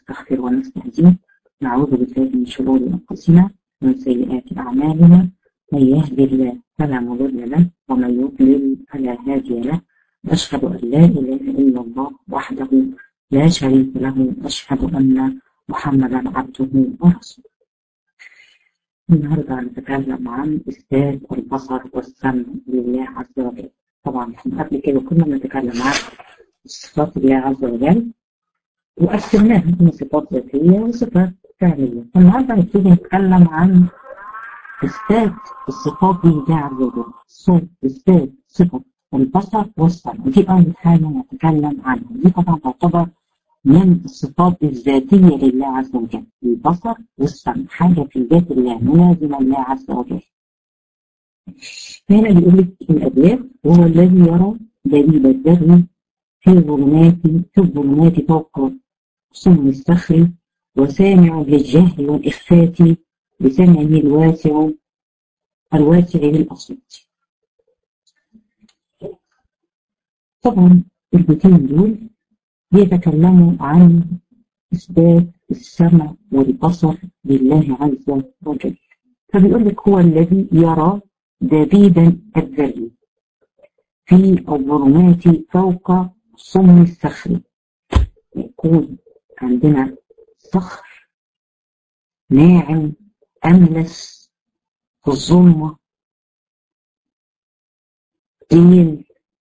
ونستغفر ونستهديه نعوذ بالله من شرور أنفسنا ومن سيئات أعمالنا من يهد الله فلا مضل له ومن يضلل فلا هادي له أشهد أن لا إله إلا الله وحده لا شريك له أشهد أن محمدا عبده ورسوله النهارده هنتكلم عن إثبات البصر والسمع لله عز وجل طبعا احنا قبل كده كنا بنتكلم عن صفات الله عز وجل وقسمناها من صفات ذاتية وصفات فعلية النهارده هنبتدي نتكلم عن إثبات الصفات لله عز وجل إثبات صفة البصر والسمع دي أول حاجة نتكلم عنها دي طبعا تعتبر من الصفات الذاتية لله عز وجل البصر والسمع حاجة في ذات الله ملازمة لله عز وجل هنا بيقول لك الأبيات وهو الذي يرى دليل الدهر في الظلمات في الظلمات فوق صم الصخر وسامع للجهل والإخفات بسمعه الواسع الواسع للأصوات طبعا البيتين دول بيتكلموا عن إثبات السمع والبصر لله عز وجل فبيقول لك هو الذي يرى دبيبا الذري في الظلمات فوق صم الصخر يكون عندنا صخر ناعم أملس في الظلمة ليل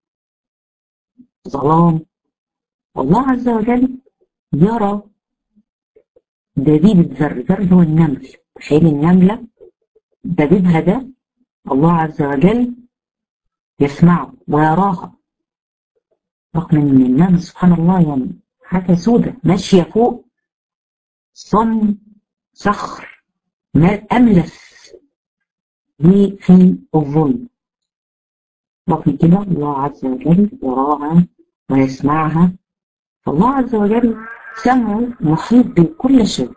ظلام والله عز وجل يرى دبيب الذر الذر هو النمل تخيل النملة دبيبها ده الله عز وجل يسمعه ويراها رغم ان النمل سبحان الله يعني حاجة سودة ماشية فوق صن صخر أملس في الظلم رغم كده الله عز وجل يراها ويسمعها فالله عز وجل سمعه محيط بكل شيء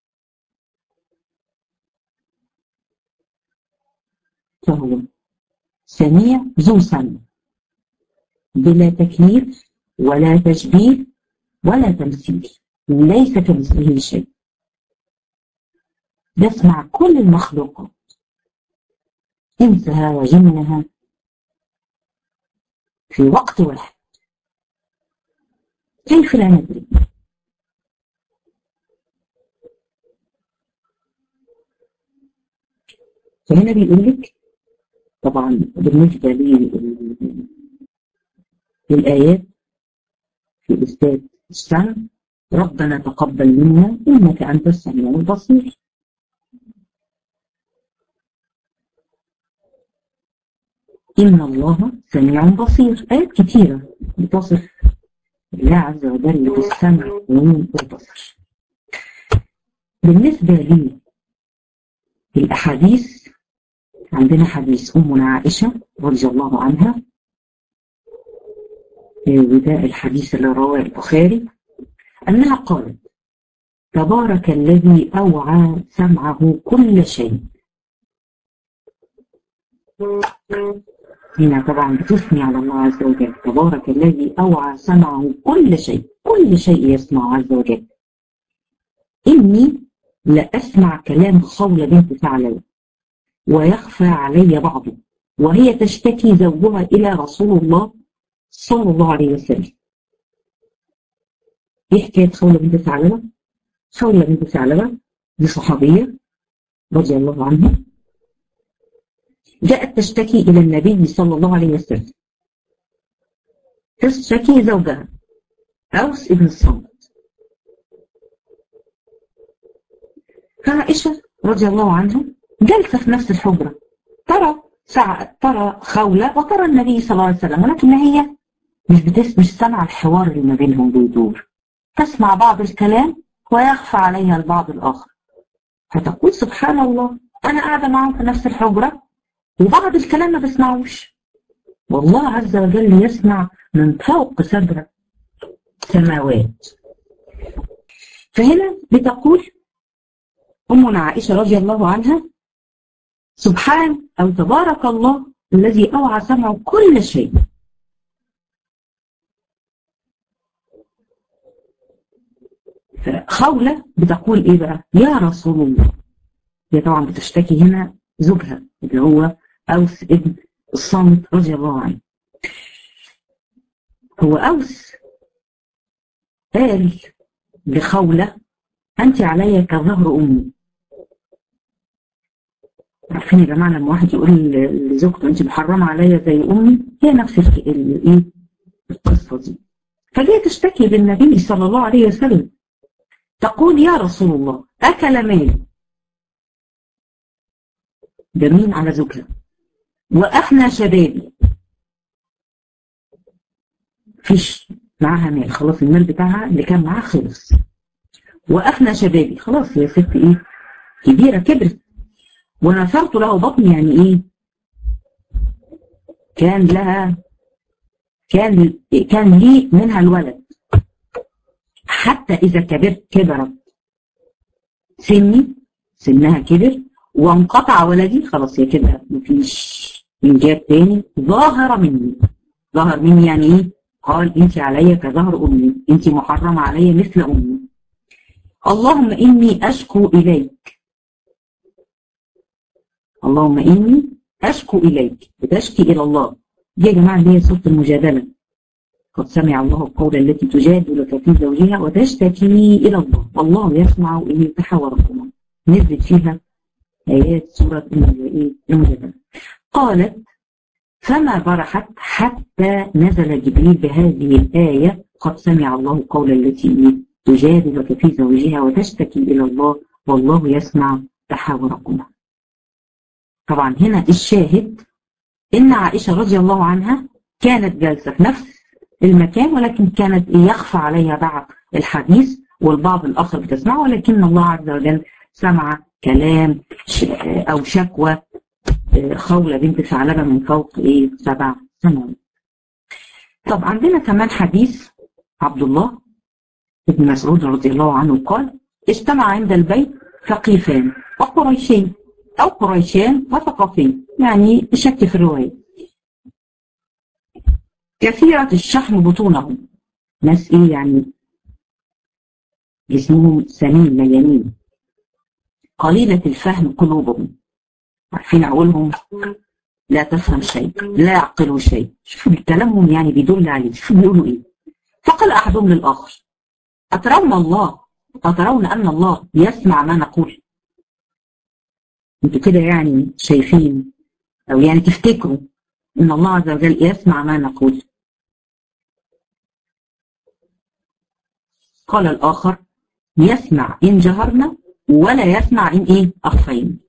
فهو سميع ذو سمع بلا تكييف ولا تشبيه ولا تمثيل ليس كمثله شيء يسمع كل المخلوقات انسها وجنها في وقت واحد كيف لا ندري فهنا بيقول لك طبعا بالنسبة للآيات في إثبات السمع ربنا تقبل منا إنك أنت السميع البصير إن الله سميع بصير آيات كثيرة بتصف الله عز وجل بالسمع والبصر بالنسبة لي الأحاديث عندنا حديث أمنا عائشة رضي الله عنها وده الحديث اللي رواه البخاري أنها قالت تبارك الذي أوعى سمعه كل شيء هنا طبعا بتثني على الله عز وجل تبارك الذي أوعى سمعه كل شيء كل شيء يسمع عز وجل إني لأسمع كلام خولة بنت ثعلبة ويخفى علي بعضه وهي تشتكي زوجها إلى رسول الله صلى الله عليه وسلم ايه حكاية خولة بنت ثعلبة؟ خولة بنت ثعلبة دي صحابية رضي الله عنها جاءت تشتكي إلى النبي صلى الله عليه وسلم تشتكي زوجها أوس ابن الصامت فعائشة رضي الله عنها جالسة في نفس الحجرة ترى ساعة ترى خولة وترى النبي صلى الله عليه وسلم ولكن هي مش بتس مش سامعة الحوار اللي ما بينهم بيدور تسمع بعض الكلام ويخفى عليها البعض الآخر فتقول سبحان الله أنا قاعدة معهم في نفس الحجرة وبعض الكلام ما بسمعوش والله عز وجل يسمع من فوق سبع سماوات فهنا بتقول أمنا عائشة رضي الله عنها سبحان أو تبارك الله الذي أوعى سمعه كل شيء فخولة بتقول ايه بقى يا رسول الله هي طبعا بتشتكي هنا زوجها اللي هو أوس ابن الصامت رضي الله عنه هو أوس قال لخولة أنت علي كظهر أمي عارفين يا جماعة لما واحد يقول لزوجته أنت محرمة عليا زي أمي هي نفس الإيه القصة دي فجاء تشتكي للنبي صلى الله عليه وسلم تقول يا رسول الله أكل مالي جميل على زوجها وأفنى شبابي فيش معاها مال خلاص المال بتاعها اللي كان معاها خلص وأفنى شبابي خلاص يا ست إيه كبيرة كبرت ونثرت له بطني يعني إيه كان لها كان كان لي منها الولد حتى إذا كبرت كبرت سني سنها كبر وانقطع ولدي خلاص هي كده مفيش إنجاب تاني ظاهرة مني ظهر مني يعني إيه؟ قال أنت عليا كظهر أمي أنت محرمة عليا مثل أمي اللهم إني أشكو إليك اللهم إني أشكو إليك بتشكي إلى الله دي يا جماعة اللي هي سورة المجادلة قد سمع الله القول التي تجادلك في زوجها وتشتكي إلى الله والله يسمع إن تحاوركما نزلت فيها آيات سورة المجادلة قالت فما برحت حتى نزل جبريل بهذه الآية قد سمع الله قول التي تجادلك في زوجها وتشتكي إلى الله والله يسمع تحاوركما طبعا هنا الشاهد إن عائشة رضي الله عنها كانت جالسة في نفس المكان ولكن كانت يخفى عليها بعض الحديث والبعض الآخر بتسمعه ولكن الله عز وجل سمع كلام أو شكوى خولة بنت ثعلبة من فوق إيه سبع سنوات. طب عندنا كمان حديث عبد الله بن مسعود رضي الله عنه قال اجتمع عند البيت ثقيفان وقريشين أو قريشان وثقافين يعني شك في الرواية كثيرة الشحم بطونهم ناس إيه يعني جسمهم سمين مليانين قليلة الفهم قلوبهم عارفين عقولهم لا تفهم شيء لا يعقلوا شيء شوفوا كلامهم يعني بيدل عليه شوفوا بيقولوا ايه فقال احدهم للاخر اترون الله اترون ان الله يسمع ما نقول انتوا كده يعني شايفين او يعني تفتكروا ان الله عز وجل يسمع ما نقول قال الاخر يسمع ان جهرنا ولا يسمع ان ايه اخفينا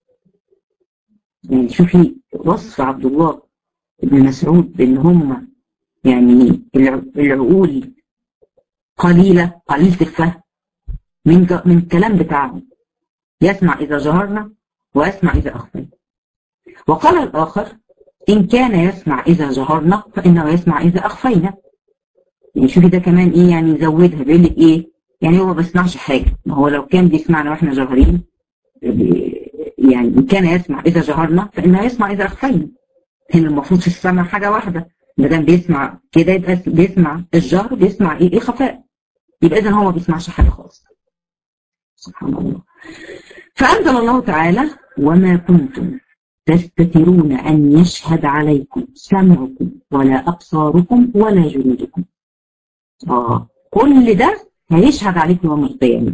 يعني شوفي وصف عبد الله بن مسعود بان هم يعني العقول قليله قليله الفهم من من الكلام بتاعهم يسمع اذا جهرنا ويسمع اذا اخفينا وقال الاخر ان كان يسمع اذا جهرنا فانه يسمع اذا اخفينا يعني شوفي ده كمان ايه يعني يزودها بيقول لك ايه يعني هو ما بيسمعش حاجه ما هو لو كان بيسمعنا واحنا جاهرين يعني إن كان يسمع إذا جهرنا فإنه يسمع إذا أخفينا هنا المفروض في السمع حاجة واحدة ما دام بيسمع كده يبقى بيسمع الجهر بيسمع إيه إيه خفاء يبقى إذا هو ما بيسمعش حاجة خالص سبحان الله فأنزل الله تعالى وما كنتم تستترون أن يشهد عليكم سمعكم ولا أبصاركم ولا جلودكم آه كل ده هيشهد عليكم يوم القيامة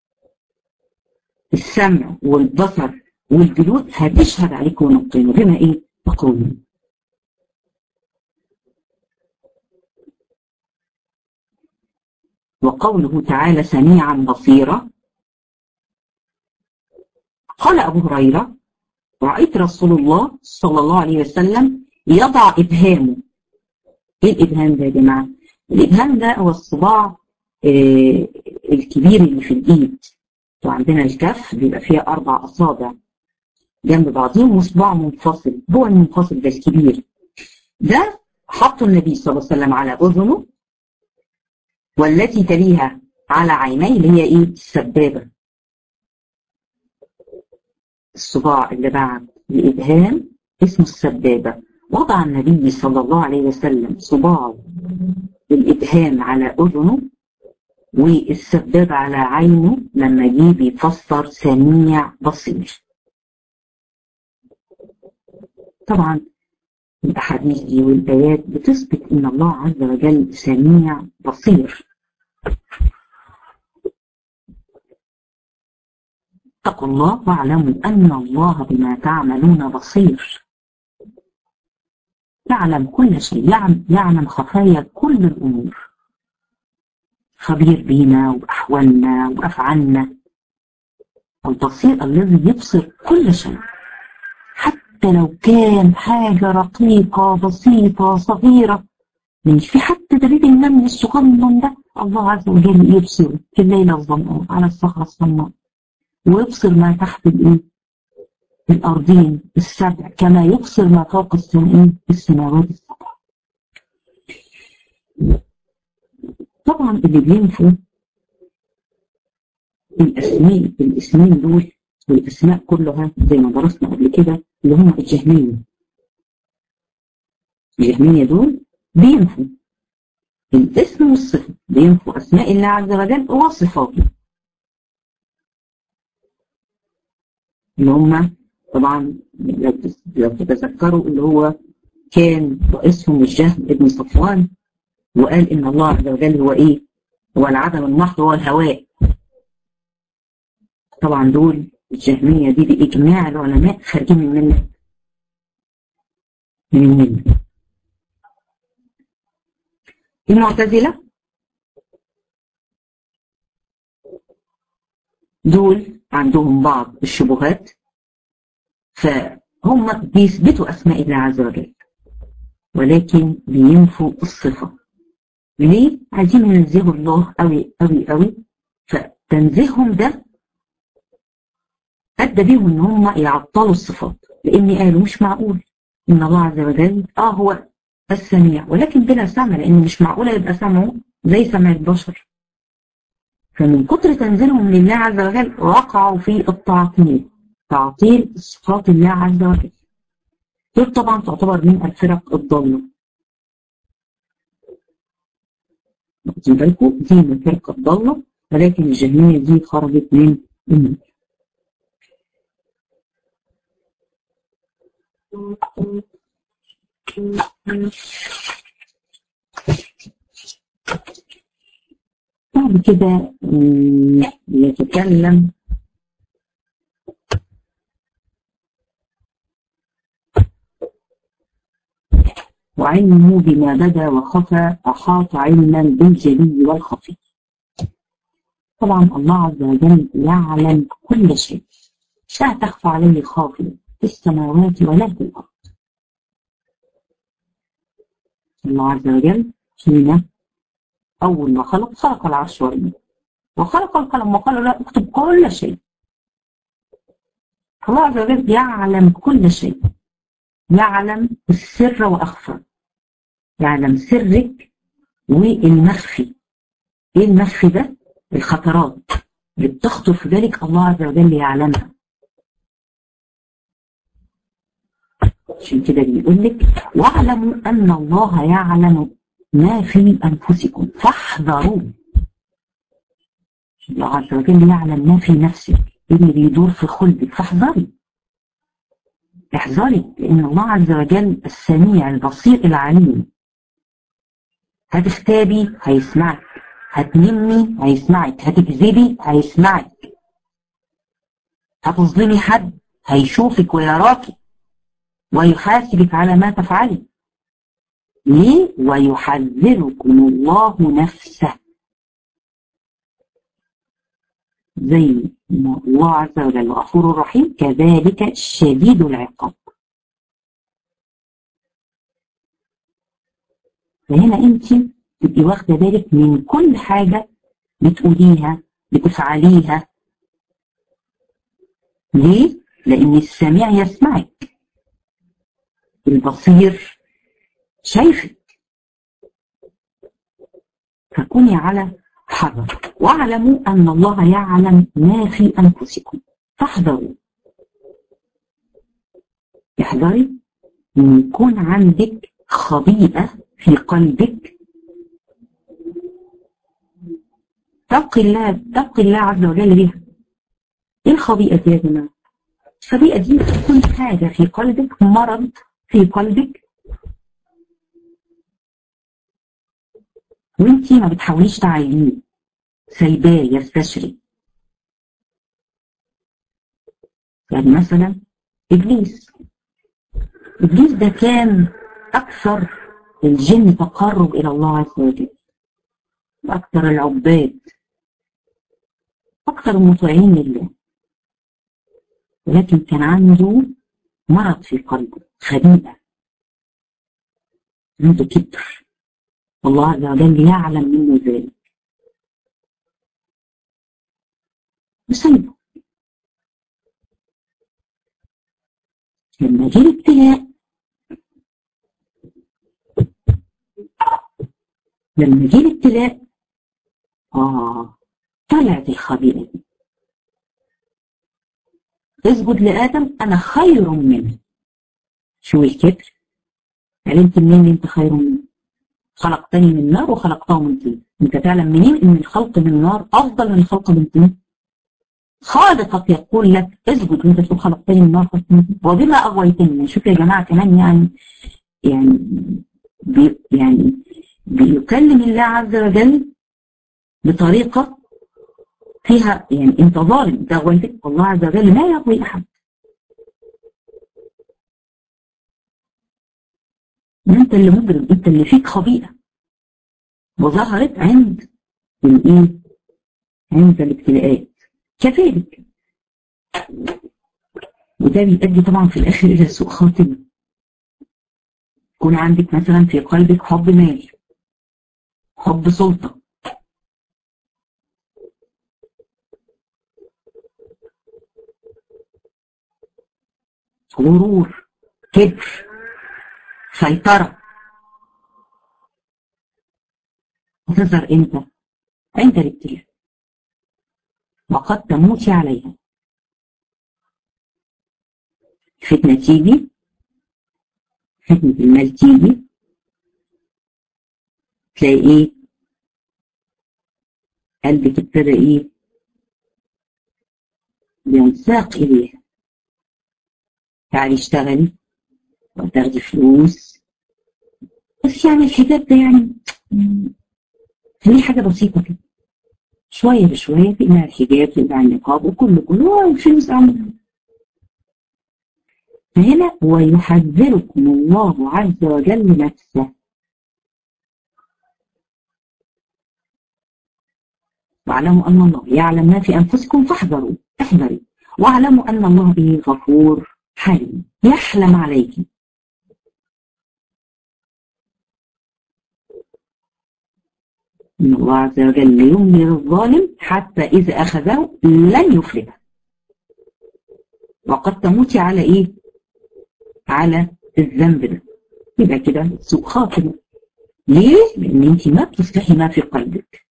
السمع والبصر والجلود هتشهد عليكم يوم القيامة بما ايه تقولون وقوله تعالى سميعا بصيرا قال أبو هريرة رأيت رسول الله صلى الله عليه وسلم يضع إبهامه إيه الإبهام ده يا جماعة؟ الإبهام ده هو الصباع آه الكبير اللي في الإيد وعندنا الكف بيبقى فيها أربع أصابع جنب بعضهم وصباع منفصل هو المنفصل ده الكبير ده حط النبي صلى الله عليه وسلم على أذنه والتي تليها على عينيه اللي هي إيه السبابة الصباع اللي بعد الإبهام اسمه السبابة وضع النبي صلى الله عليه وسلم صباعه بالإبهام على أذنه والسباب على عينه لما جه بيفسر سميع بصير طبعا الأحاديث دي والآيات بتثبت إن الله عز وجل سميع بصير اتقوا الله واعلموا أن الله بما تعملون بصير يعلم كل شيء يعلم خفايا كل الأمور خبير بينا وأحوالنا وأفعالنا البصير الذي يبصر كل شيء حتى لو كان حاجة رقيقة بسيطة صغيرة مش في حتى دليل النمل الصغنن ده الله عز وجل يبصر في الليلة الظلماء على الصخرة الصماء ويبصر ما تحت الايه الأرضين السبع كما يبصر ما فوق السماء السماوات السبع طبعا اللي بينفوا الاسماء الاسمين دول والاسماء كلها زي ما درسنا قبل كده اللي هم الجهميه الجهميه دول بينفوا الاسم والصفه بينفوا اسماء الله عز وجل وصفاته اللي هم طبعا لو تتذكروا اللي هو كان رئيسهم الجهم ابن صفوان وقال ان الله عز وجل هو ايه هو العدم المحض هو الهواء طبعا دول الجهمية دي بإجماع العلماء خارجين من الملة من الملة المعتزلة دول عندهم بعض الشبهات فهم بيثبتوا أسماء الله عز وجل ولكن بينفوا الصفة ليه؟ عايزين ينزهوا الله قوي قوي قوي فتنزيههم ده أدى بيهم إن هم يعطلوا الصفات لأن قالوا مش معقول إن الله عز وجل آه هو السميع ولكن بلا سمع لأن مش معقولة يبقى سمعه زي سمع البشر فمن كتر تنزيلهم لله عز وجل وقعوا في التعطيل تعطيل صفات الله عز وجل دول طبعا تعتبر من الفرق الضالة واخدين بالكم دي من الفرق الضالة ولكن الجهمية دي خرجت من المنزل بعد كده يتكلم وعلمه بما بدا وخفى أحاط علما بالجلي والخفي طبعا الله عز وجل يعلم كل شيء لا تخفى عليه خافية في السماوات ولا في الأرض الله عز وجل حين أول ما خلق خلق العرش والماء وخلق القلم وقال لا اكتب كل شيء الله عز وجل يعلم كل شيء يعلم السر وأخفى يعلم سرك والمخفي ايه المخفي ده الخطرات اللي بتخطر في بالك الله عز وجل يعلمها عشان كده بيقول لك واعلموا ان الله يعلم ما في انفسكم فاحذروا الله عز وجل يعلم ما في نفسك اللي بيدور في خلقك فاحذري احذري لان الله عز وجل السميع البصير العليم هتختابي هيسمعك هتنمي هيسمعك هتكذبي هيسمعك هتظلمي حد هيشوفك ويراكي ويحاسبك على ما تفعلي ليه ويحذركم الله نفسه زي ما الله عز وجل غفور رحيم كذلك شديد العقاب فهنا انت تبقي واخده بالك من كل حاجه بتقوليها بتفعليها ليه؟ لأن السميع يسمعك البصير شايفك فكوني على حذر واعلموا أن الله يعلم ما في أنفسكم فاحذروا احذري ان يكون عندك خبيئة في قلبك تقي الله تقي الله عز وجل بها ايه الخبيئة دي يا جماعة؟ الخبيئة دي تكون حاجة في قلبك مرض في قلبك وانتي ما بتحاوليش تعالجيه سايباه يستشري يعني مثلا ابليس ابليس ده كان اكثر الجن تقرب الى الله عز وجل واكثر العباد اكثر المطيعين لله ولكن كان عنده مرض في قلبه خبيئة عنده كبر والله عز وجل يعلم منه ذلك وسيبه لما جه الابتلاء لما جه الابتلاء اه طلعت الخبيئة دي اسجد لآدم أنا خير منه شو الكبر علمت منين انت خير منه خلقتني من نار وخلقته من طين انت تعلم منين ان الخلق من نار افضل من الخلق من طين خالقك يقول لك اسجد وانت تقول خلقتني من نار وبما اغويتني شوف يا جماعه كمان يعني يعني بي يعني بيكلم الله عز وجل بطريقه فيها يعني انت ظالم انت اغويتك الله عز وجل لا يغوي احد انت اللي مجرم انت اللي فيك خبيئه وظهرت عند الايه عند الابتلاءات كذلك وده بيؤدي طبعا في الاخر الى سوء خاتمه يكون عندك مثلا في قلبك حب مال حب سلطه غرور كبر سيطرة تظهر امتى؟ عند الابتلاء وقد تموت عليها فتنة تيجي فتنة المال تيجي تلاقي ايه قلبك ابتدى ايه بينساق اليها تعالي اشتغلي وتاخدي فلوس بس يعني الحجاب ده يعني خليه حاجة بسيطة كده شوية بشوية تقلع الحجاب تقلع النقاب وكله كله الفلوس عمل فهنا ويحذركم الله عز وجل نفسه واعلموا أن الله يعلم ما في أنفسكم فاحذروا احذروا واعلموا أن الله به غفور حليم يحلم عليك إن الله عز وجل يملي الظالم حتى إذا أخذه لن يفلته وقد تموتي على إيه؟ على الذنب ده يبقى كده سوء خاتمة ليه؟ لأن أنت ما بتصلحي ما في قلبك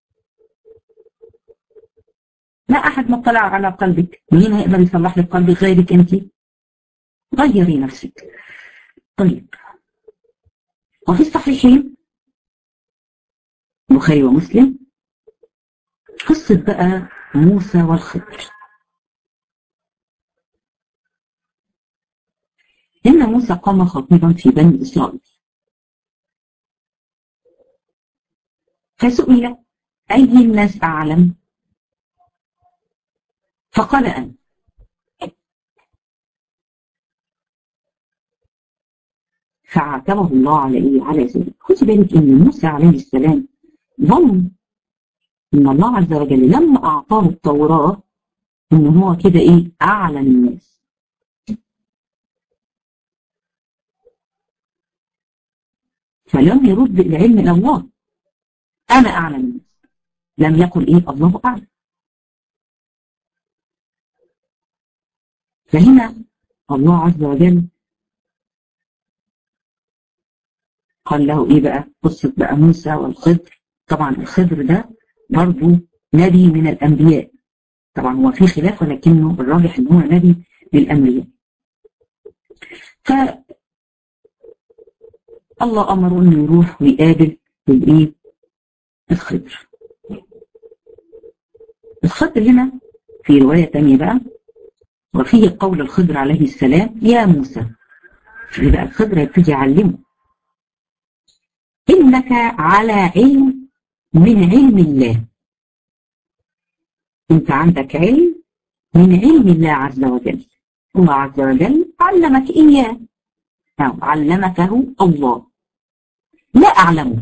ما أحد مطلع على قلبك مين هيقدر يصلح لك قلبك غيرك أنت؟ غيري نفسك طيب وفي الصحيحين البخاري ومسلم قصة بقى موسى والخضر إن موسى قام خطيبا في بني إسرائيل فسئل أي الناس أعلم فقال أنا فعاتبه الله على إيه على ذلك خدي بالك إن موسى عليه السلام ظن ان الله عز وجل لما اعطاه التوراة ان هو كده ايه اعلى الناس فلم يرد العلم الى الله انا اعلم الناس لم يقل ايه الله اعلم فهنا الله عز وجل قال له ايه بقى قصة بقى موسى والخضر طبعا الخضر ده برضه نبي من الأنبياء طبعا هو في خلاف ولكنه الراجح ان هو نبي من الأنبياء ف الله أمره انه يروح ويقابل الايه الخضر الخضر هنا في رواية تانية بقى وفيه قول الخضر عليه السلام يا موسى يبقى الخضر يبتدي يعلمه إنك على علم من علم الله أنت عندك علم من علم الله عز وجل الله عز وجل علمك إياه أو علمكه الله لا أعلمه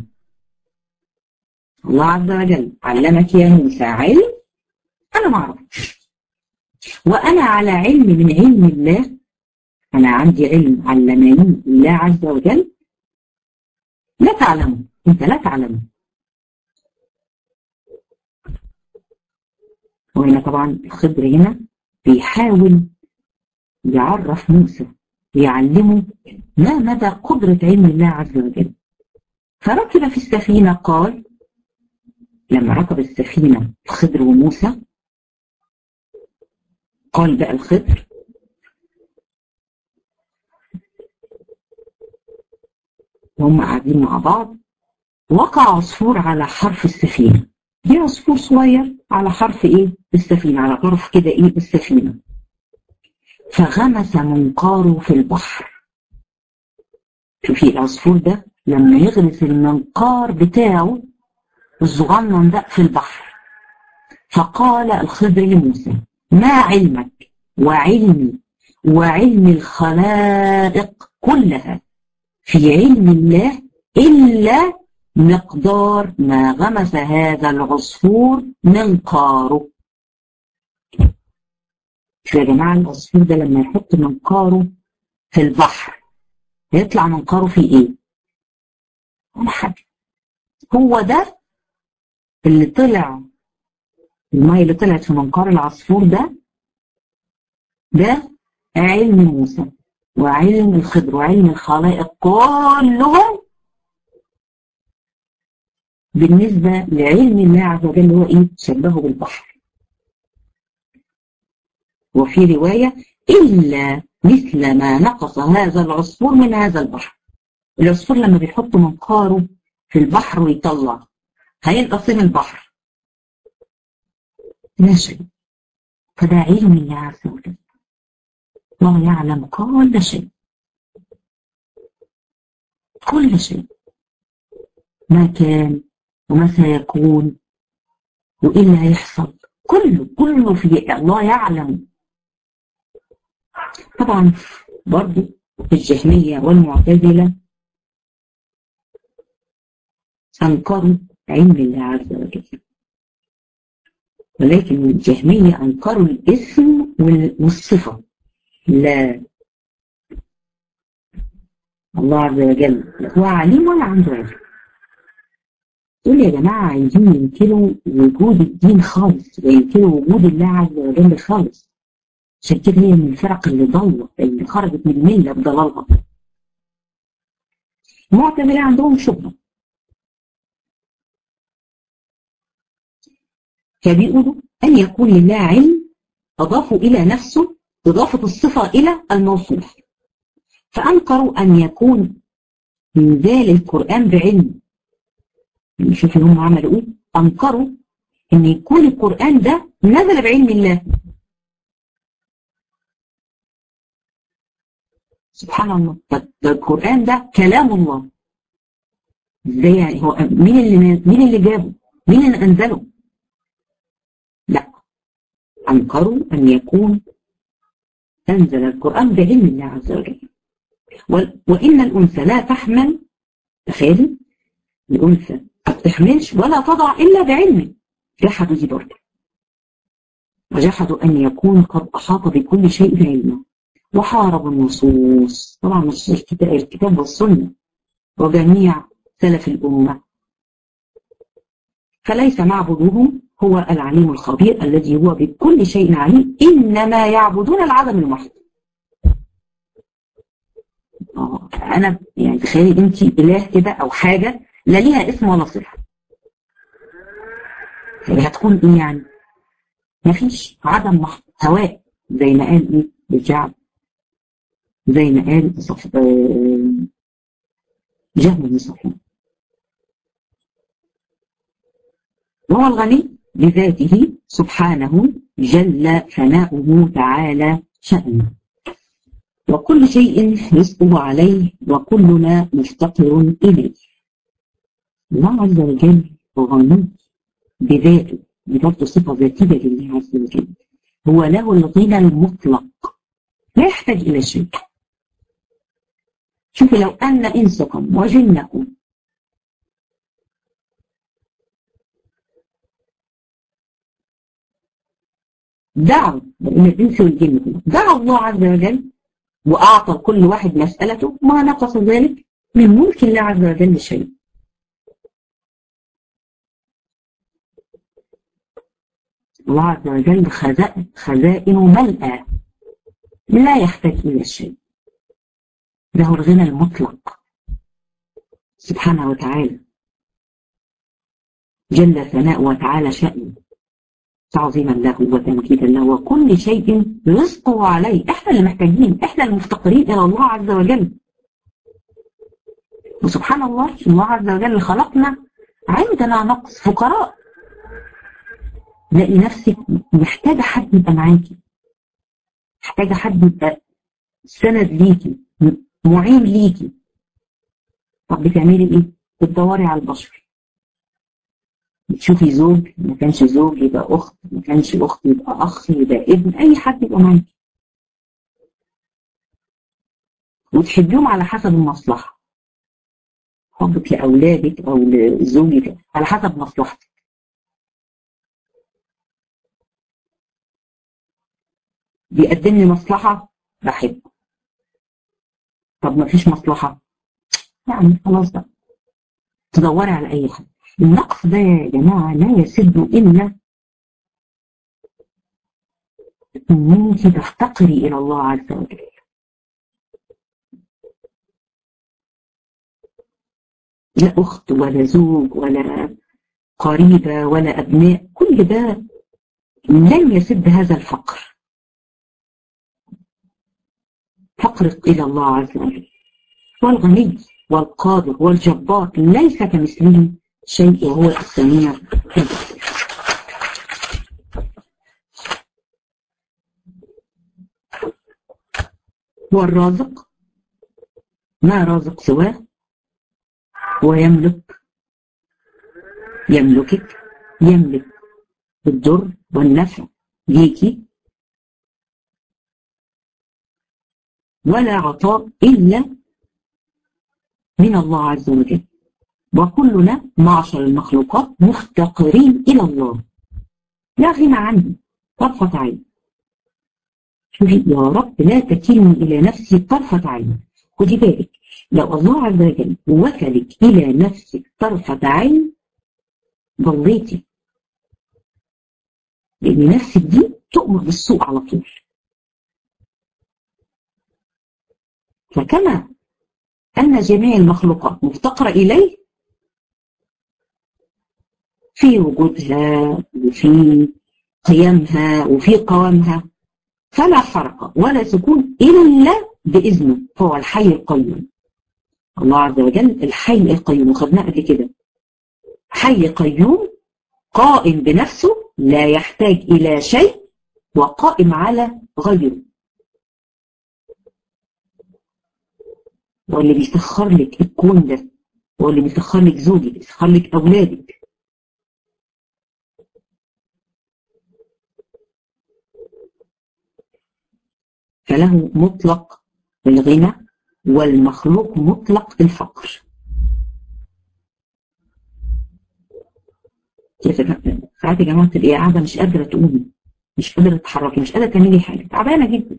الله عز وجل علمك يا موسى علم أنا ما أعرفش وأنا على علم من علم الله أنا عندي علم علمني الله عز وجل لا تعلمه أنت لا تعلمه وهنا طبعا الخضر هنا بيحاول يعرف موسى يعلمه ما مدى قدرة علم الله عز وجل فركب في السفينة قال لما ركب السفينة الخضر وموسى قال بقى الخضر وهم قاعدين مع بعض وقع عصفور على حرف السفينة دي عصفور صغير على حرف ايه السفينة على طرف كده ايه السفينة فغمس منقاره في البحر شوفي العصفور ده لما يغمس المنقار بتاعه الصغنن ده في البحر فقال الخضر لموسى ما علمك وعلمي وعلم الخلائق كلها في علم الله إلا مقدار ما غمس هذا العصفور منقاره شو يا جماعة العصفور ده لما يحط منقاره في البحر هيطلع منقاره في ايه؟ ولا حاجة هو ده اللي طلع المية اللي طلعت في منقار العصفور ده ده علم موسى وعلم الخضر وعلم الخلائق كلهم بالنسبة لعلم الله عز وجل هو ايه؟ شبهه بالبحر وفي رواية إلا مثل ما نقص هذا العصفور من هذا البحر العصفور لما بيحط منقاره في البحر ويطلع هينقص من البحر لا شيء فده علم الله عز وجل الله يعلم كل شيء كل شيء ما كان وما سيكون وإيه اللي هيحصل كله كله في الله يعلم طبعا برضو الجهمية والمعتزلة أنكروا علم الله عز وجل ولكن الجهمية أنكروا الاسم والصفة لا الله عز وجل هو عليم ولا عنده علم دول يا جماعة عايزين ينكروا وجود الدين خالص وينكروا وجود الله عز وجل خالص عشان كده هي من الفرق اللي ضلت اللي خرجت من الملة بضلالها المعتزلة عندهم شبهة فبيقولوا أن يكون لله علم أضافوا إلى نفسه إضافة الصفة إلى الموصوف فأنكروا أن يكون من ذال القرآن بعلم نشوف إن هم عملوا إيه أنكروا أن يكون القرآن ده نزل بعلم الله سبحان الله ده القرآن ده كلام الله ازاي يعني هو مين اللي مين اللي جابه؟ مين اللي أنزله؟ لا أنكروا أن يكون أنزل القرآن بعلم الله عز وجل وإن الأنثى لا تحمل تخيلي الأنثى ما بتحملش ولا تضع إلا بعلمه جحدوا دي برضه وجحدوا أن يكون قد أحاط بكل شيء علما وحاربوا النصوص طبعا نصوص الكتاب, الكتاب والسنة وجميع سلف الأمة فليس معبودهم هو العليم الخبير الذي هو بكل شيء عليم إنما يعبدون العدم المحض أنا يعني تخيلي أنت إله كده أو حاجة لا ليها اسم ولا صفة هي هتكون إيه يعني؟ مفيش عدم محض هواء زي ما قال إيه الجعب زي ما قال صف... جهم بن صفوان وهو الغني بذاته سبحانه جل ثناؤه تعالى شأنه وكل شيء رزقه عليه وكلنا مفتقر إليه الله عز وجل غني بذاته دي برضه صفة ذاتية لله عز وجل هو له الغنى المطلق لا يحتاج إلى شيء شوف لو أن إنسكم وجنكم دعوا لأن الإنس والجن دعوا الله عز وجل وأعطى كل واحد مسألته ما نقص ذلك من ملك الله عز وجل شيء الله عز وجل خزائن ملأى لا يحتاج إلى شيء له الغنى المطلق سبحانه وتعالى جل ثناء وتعالى شأنه تعظيما له وتمجيدا له وكل شيء رزقه عليه احنا اللي محتاجين احنا المفتقرين الى الله عز وجل وسبحان الله الله عز وجل خلقنا عندنا نقص فقراء تلاقي نفسك محتاجة حد يبقى معاكي محتاجة حد يبقى سند ليكي معين ليكي طب بتعملي ايه؟ بتدوري على البشر بتشوفي زوج ما كانش زوج يبقى اخت ما كانش اخت يبقى اخ يبقى ابن اي حد يبقى معاكي وتحبيهم على حسب المصلحه حبك لاولادك او لزوجك على حسب مصلحتك بيقدم لي مصلحه بحبه طب ما فيش مصلحه يعني خلاص بقى تدوري على اي حد النقص ده يا جماعه لا يسد الا ان انت تفتقري الى الله عز وجل لا اخت ولا زوج ولا قريبه ولا ابناء كل ده لن يسد هذا الفقر فقرك إلى الله عز وجل والغني والقادر والجبار ليس كمثله شيء وهو السميع البصير هو الرازق ما رازق سواه ويملك يملكك يملك الضر والنفع ليكي ولا عطاء إلا من الله عز وجل وكلنا معشر المخلوقات مفتقرين إلى الله لا غنى عنه طرفة عين شوفي يا رب لا تكلني إلى نفسي طرفة عين خدي بالك لو الله عز وجل وكلك إلى نفسك طرفة عين ضليتي لأن نفسك دي تؤمر بالسوء على طول فكما أن جميع المخلوقات مفتقرة إليه في وجودها وفي قيامها وفي قوامها فلا فرق ولا سكون إلا بإذنه هو الحي القيوم الله عز وجل الحي القيوم وخدناه قبل كده حي قيوم قائم بنفسه لا يحتاج إلى شيء وقائم على غيره واللي بيسخر لك الكون ده واللي بيسخر لك زوجك بيسخر لك أولادك فله مطلق الغنى والمخلوق مطلق الفقر ساعات يا جماعه تبقي قاعده مش قادره تقومي مش قادره تتحركي مش قادره تعملي حاجه تعبانه جدا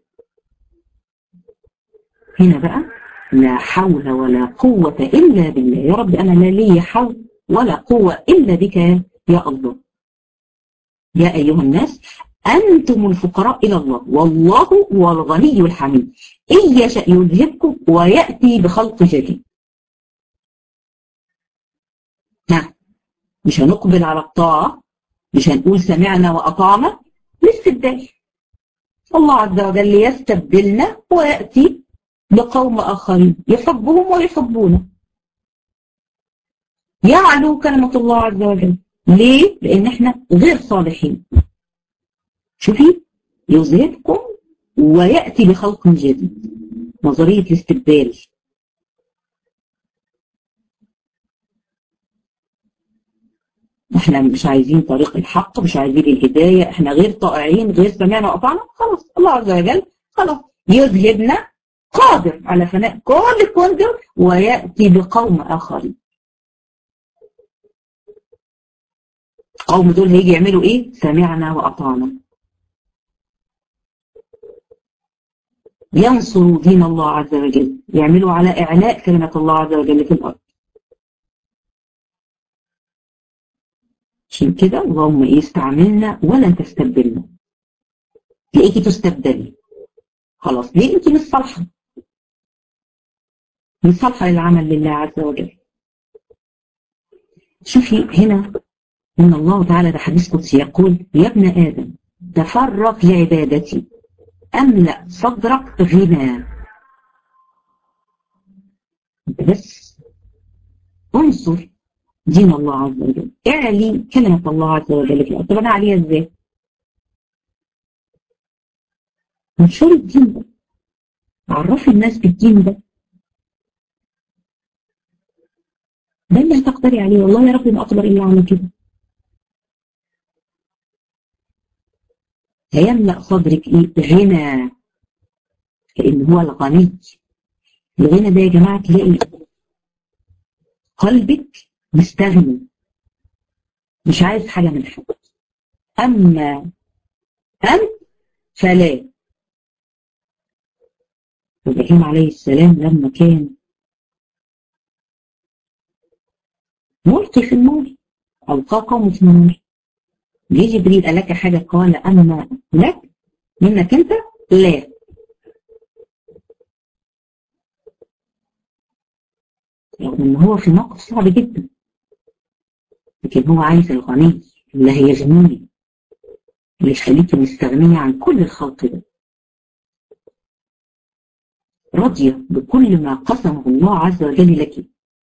هنا بقى لا حول ولا قوة إلا بالله يا رب أنا لا لي حول ولا قوة إلا بك يا الله يا أيها الناس أنتم الفقراء إلى الله والله هو الغني الحميد إن يشاء يذهبكم ويأتي بخلق جديد ها مش هنقبل على الطاعة مش هنقول سمعنا وأطعنا للاستبدال الله عز وجل يستبدلنا ويأتي بقوم آخرين يحبهم ويحبونه يعلو كلمة الله عز وجل ليه؟ لأن احنا غير صالحين شوفي يذهبكم ويأتي بخلق جديد نظرية الاستبدال احنا مش عايزين طريق الحق مش عايزين الهداية احنا غير طائعين غير سمعنا وأطعنا خلاص الله عز وجل خلاص يذهبنا قادر على فناء كل الكون ده ويأتي بقوم آخرين القوم دول هيجي يعملوا ايه سمعنا وأطعنا ينصروا دين الله عز وجل يعملوا على إعلاء كلمة الله عز وجل في الأرض عشان كده اللهم ايه استعملنا ولن تستبدلنا تلاقيكي تستبدلي خلاص ليه انت مش صالحه مش صالحه للعمل لله عز وجل شوفي هنا ان الله تعالى ده حديث قدسي يقول يا ابن ادم تفرق لعبادتي املا صدرك غنى بس انصر دين الله عز وجل اعلي كلمة الله عز وجل في الأرض طب أنا عليها إزاي؟ انشر الدين ده عرفي الناس بالدين ده ده اللي هتقدري عليه والله يا رب ما أقدر إلا على كده هيملأ صدرك إيه؟ غنى لأن هو الغني الغنى ده يا جماعة تلاقي قلبك مستغني مش عايز حاجة من حد أما أنت فلا إبراهيم عليه السلام لما كان ملقي في النار ألقى قومه في النار جه جبريل قال لك حاجة قال أما لك منك أنت لا رغم إن هو في موقف صعب جدا لكن هو عايز الغني اللي هيغنيني اللي يخليكي مستغنية عن كل الخلق ده راضية بكل ما قسمه الله عز وجل لك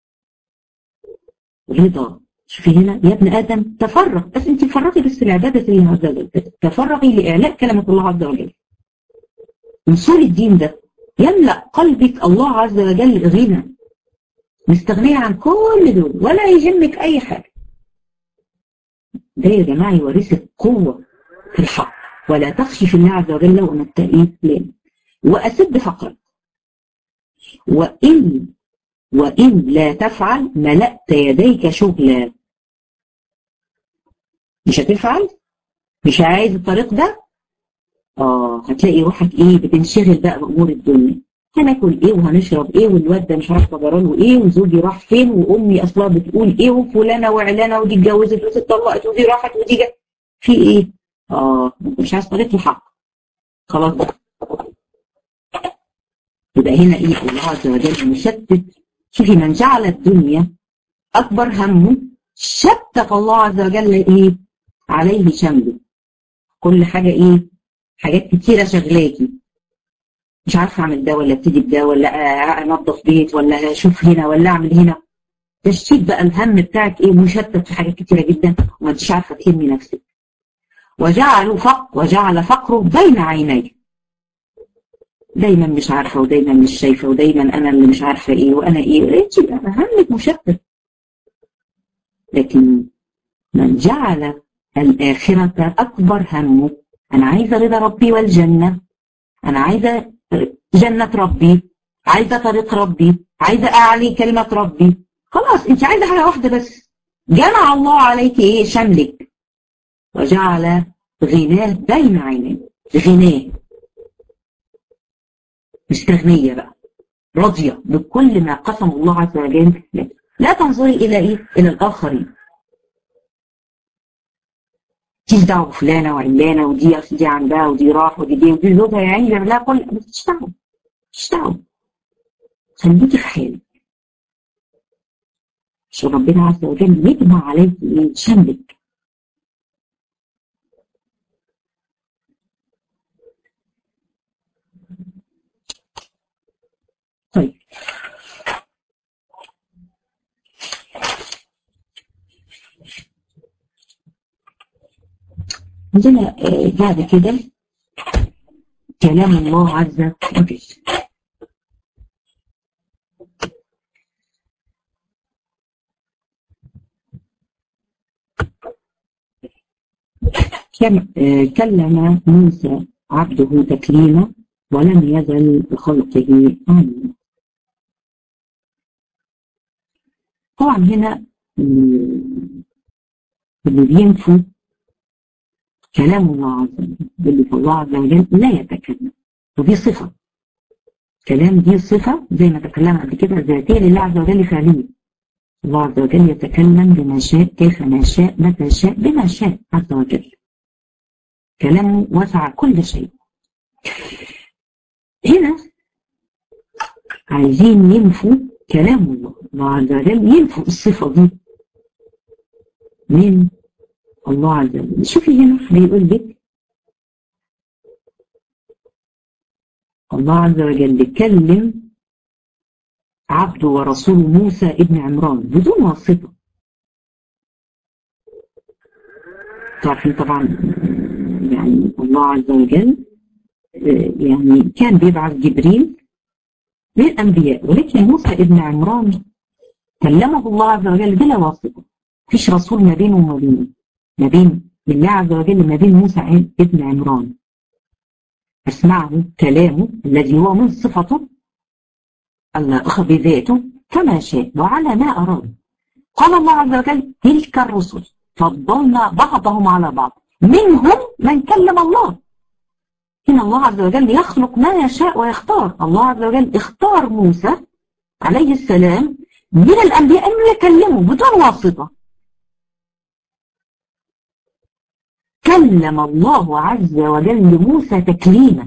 رضا شوفي هنا يا ابن آدم تفرغ بس انت فرغي بس العبادة لله عز وجل تفرغي لإعلاء كلمة الله عز وجل انصري الدين ده يملأ قلبك الله عز وجل غنى مستغنية عن كل دول ولا يهمك أي حاجة ده يا جماعة يورثك قوة في الحق ولا تخشي في الله عز وجل ونتقي لين وأسد فقرك وإن وإن لا تفعل ملأت يديك شغلا مش هتفعل مش عايز الطريق ده اه هتلاقي روحك ايه بتنشغل بقى بأمور الدنيا هناكل ايه وهنشرب ايه والواد ده مش عارفه جراله ايه وزوجي راح فين وامي اصلا بتقول ايه وفلانه وعلانه ودي اتجوزت ودي اتطلقت ودي راحت ودي جت في ايه؟ اه مش عايز طريق الحق خلاص بقى يبقى هنا ايه الله عز وجل مشتت شوفي من جعل الدنيا اكبر همه شتت الله عز وجل ايه عليه شمله كل حاجه ايه حاجات كتيره شغلاكي مش عارفه اعمل ده ولا ابتدي بده ولا انظف بيت ولا اشوف هنا ولا اعمل هنا تشتيت بقى الهم بتاعك ايه مشتت في حاجات كتيره جدا وما انتش عارفه تهمي نفسك وجعلوا فق وجعل فقره بين عينيه دايما مش عارفه ودايما مش شايفه ودايما انا اللي مش عارفه ايه وانا ايه تبقى همك مشتت لكن من جعل الاخره اكبر همه انا عايزه رضا ربي والجنه انا عايزه جنة ربي عايزة طريق ربي عايزة أعلي كلمة ربي خلاص أنت عايزة حاجة واحدة بس جمع الله عليك إيه شملك وجعل غناه بين عينيه غناه مستغنية بقى راضية بكل ما قسم الله عز وجل لك لا تنظري إلى إيه؟ إلى الآخرين مالكيش دعوه بفلانه وعلانه ودي دي عندها ودي راح ودي دي ودي زوجها يا عيني بيعمل لها كل مالكيش دعوه مالكيش دعوه خليكي في حالك عشان ربنا عز وجل يجمع عليك ايه شملك طيب عندنا بعد كده كلام الله عز وجل كلم موسى عبده تكليما ولم يزل بخلقه عليما طبعا هنا اللي بينفوا كلام الله عز وجل اللي الله عز وجل لا يتكلم ودي صفة كلام دي صفة زي ما تكلمنا قبل كده ذاتية لله عز وجل فعلية الله عز وجل يتكلم بما شاء كيف ما شاء متى شاء بما شاء عز وجل كلامه وسع كل شيء هنا عايزين ينفوا كلام الله الله عز وجل ينفوا الصفة دي من الله عز وجل شوفي هنا بيقول لك الله عز وجل كلم عبده ورسوله موسى ابن عمران بدون واسطة تعرفين طبعا يعني الله عز وجل يعني كان بيبعث جبريل للأنبياء ولكن موسى ابن عمران كلمه الله عز وجل بلا واسطة مفيش رسول ما بينه وما بينه ما بين الله عز وجل ما بين موسى ابن عمران أسمعه كلامه الذي هو من صفته اللائق بذاته كما شاء وعلى ما أراد قال الله عز وجل تلك الرسل فضلنا بعضهم على بعض منهم من كلم الله هنا الله عز وجل يخلق ما يشاء ويختار الله عز وجل اختار موسى عليه السلام من الأنبياء أنه يكلمه بدون واسطة كلم الله عز وجل موسى تكليما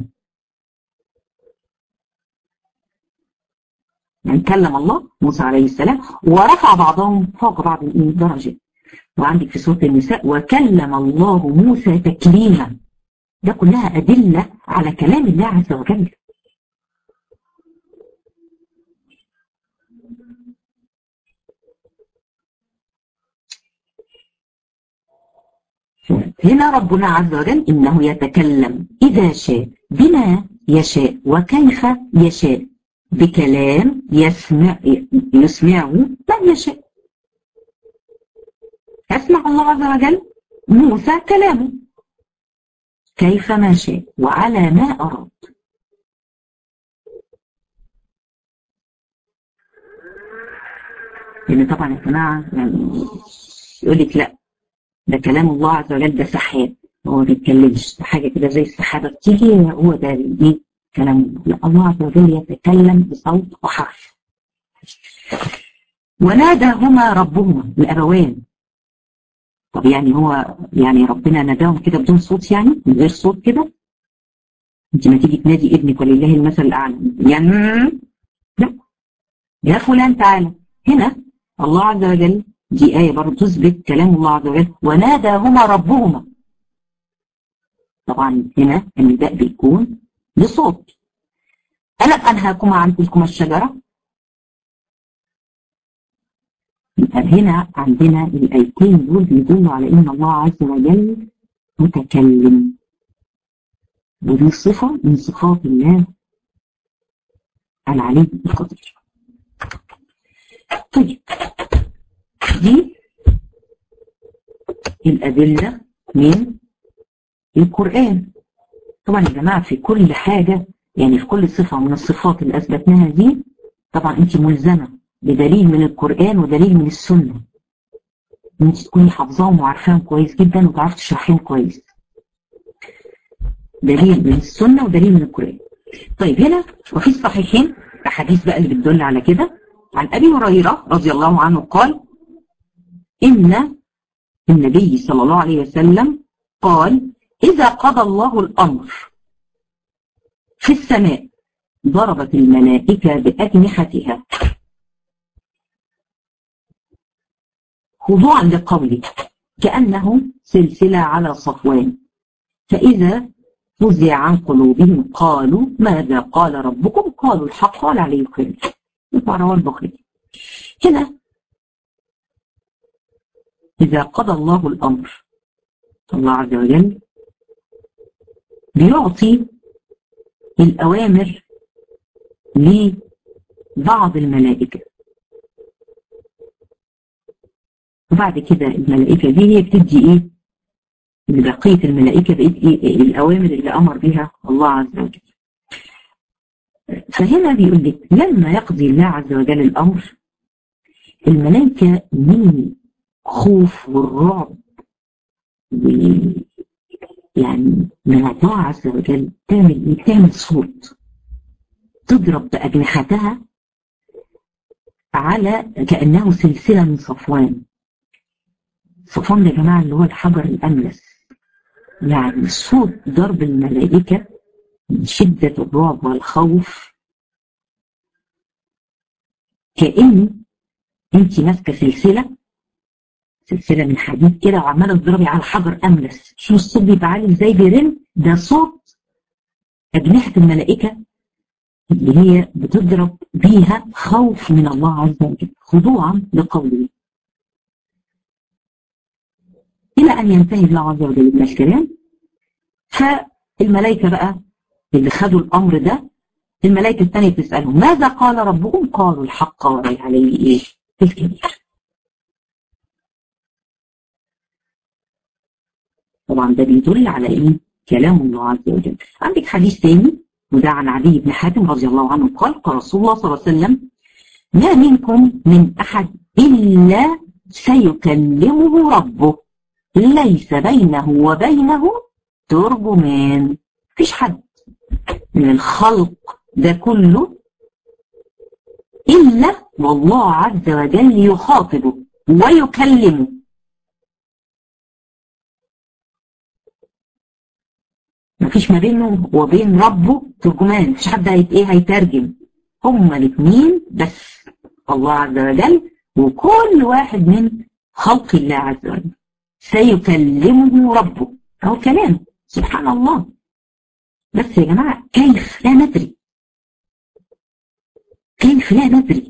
يعني كلم الله موسى عليه السلام ورفع بعضهم فوق بعض درجة وعندك في سورة النساء وكلم الله موسى تكليما ده كلها أدلة على كلام الله عز وجل هنا ربنا عز وجل إنه يتكلم إذا شاء بما يشاء وكيف يشاء بكلام يسمع يسمعه من يشاء يسمع الله عز وجل موسى كلامه كيف ما شاء وعلى ما أراد لأن طبعا يا جماعة يعني يقول لك لا ده كلام الله عز وجل ده سحاب هو ما بيتكلمش ده حاجة كده زي السحابة بتيجي هو ده ايه كلام لا الله عز وجل يتكلم بصوت وحرف وناداهما ربهما الأبوان طب يعني هو يعني ربنا ناداهم كده بدون صوت يعني من غير صوت كده انت ما تيجي تنادي ابنك ولله المثل الاعلى يعني لا يا فلان تعالى هنا الله عز وجل دي آية برضه تثبت كلام الله عز وجل وناداهما ربهما طبعا هنا النداء بيكون بصوت ألم أنهاكما عن تلكما الشجرة هنا عندنا الآيتين دول بيدلوا على إن الله عز وجل متكلم ودي صفة من صفات الله العلي القدير طيب دي الأدلة من القرآن طبعا يا جماعة في كل حاجة يعني في كل صفة من الصفات اللي أثبتناها دي طبعا أنت ملزمة بدليل من القرآن ودليل من السنة أنت تكوني حافظاهم وعارفاهم كويس جدا وتعرفي تشرحيهم كويس دليل من السنة ودليل من القرآن طيب هنا وفي الصحيحين أحاديث بقى اللي بتدل على كده عن أبي هريرة رضي الله عنه قال إن النبي صلى الله عليه وسلم قال إذا قضى الله الأمر في السماء ضربت الملائكة بأجنحتها خضوعا لقوله كأنه سلسلة على صفوان فإذا فزع عن قلوبهم قالوا ماذا قال ربكم قالوا الحق قال عليه الخير رواه البخاري هنا إذا قضى الله الأمر الله عز وجل بيعطي الأوامر لبعض الملائكة وبعد كده الملائكة دي هي بتدي ايه لبقية الملائكة بقيت ايه الأوامر اللي أمر بها الله عز وجل فهنا بيقول لك لما يقضي الله عز وجل الأمر الملائكة من خوف والرعب يعني من الله عز وجل تعمل ايه؟ تعمل صوت تضرب بأجنحتها على كأنه سلسلة من صفوان صفوان ده يا جماعة اللي هو الحجر الأملس يعني صوت ضرب الملائكة من شدة الرعب والخوف كأن انت ماسكة سلسلة سلسلة من حديد كده وعمالة تضربي على حجر أملس شو الصوت بيبقى عالي ازاي بيرن ده صوت أجنحة الملائكة اللي هي بتضرب بيها خوف من الله عز وجل خضوعا لقوله إلى أن ينتهي الله عز وجل من الكلام فالملائكة بقى اللي خدوا الأمر ده الملائكة الثانية بتسألهم ماذا قال ربكم قالوا الحق وعليه عليه إيه الكبير طبعا ده بيدل على إيه كلام الله عز وجل عندك حديث ثاني وده عن علي بن حاتم رضي الله عنه قال قال رسول الله صلى الله عليه وسلم ما منكم من أحد إلا سيكلمه ربه ليس بينه وبينه ترجمان مفيش حد من الخلق ده كله إلا والله عز وجل يخاطبه ويكلمه مفيش ما بينه وبين ربه ترجمان مفيش حد هيت ايه هيترجم هما الاثنين بس الله عز وجل وكل واحد من خلق الله عز وجل سيكلمه ربه اهو كلام سبحان الله بس يا جماعة كيف لا ندري كيف لا ندري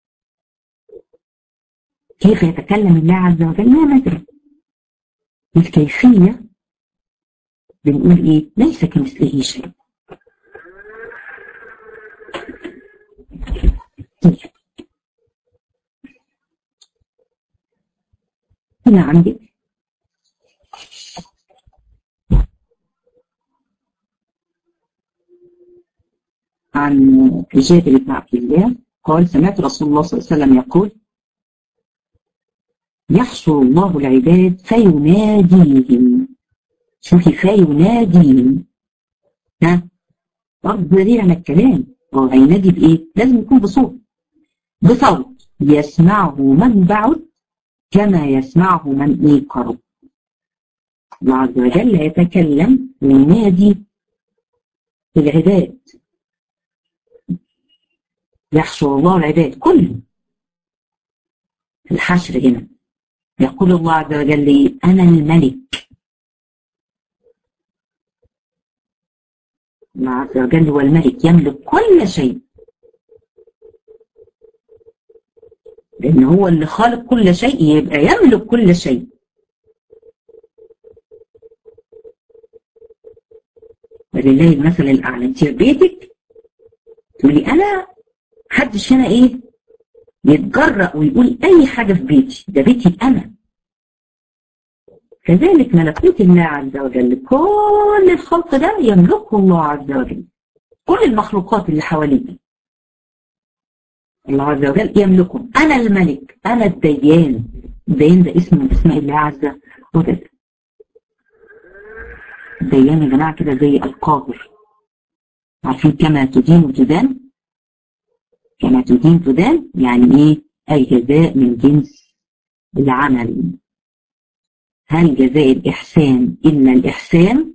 كيف يتكلم الله عز وجل لا ندري الكيفية بنقول ايه ليس كمثله شيء طيب هنا عندك عن جابر بن عبد الله قال سمعت رسول الله صلى الله عليه وسلم يقول يحشر الله العباد فيناديهم شوفي فيناديهم ها برضه دليل على الكلام هو هينادي بايه؟ لازم يكون بصوت بصوت يسمعه من بعد كما يسمعه من ايه قرب الله عز وجل يتكلم وينادي العباد يحشر الله العباد كلهم الحشر هنا يقول الله عز وجل لي أنا الملك الله عز وجل هو الملك يملك كل شيء لأن هو اللي خالق كل شيء يبقى يملك كل شيء ولله المثل الأعلى انت في بيتك تقولي أنا محدش هنا إيه يتجرأ ويقول أي حاجة في بيتي ده بيتي أنا كذلك ملكوت الله عز وجل كل الخلق ده يملكه الله عز وجل كل المخلوقات اللي حواليك الله عز وجل يملكهم أنا الملك أنا الديان الديان ده اسم من اسماء الله عز وجل الديان يا جماعة كده زي القاهر عارفين كما تدين وتدان كما تدين تدان يعني ايه أي جزاء من جنس العمل هل جزاء الإحسان إلا الإحسان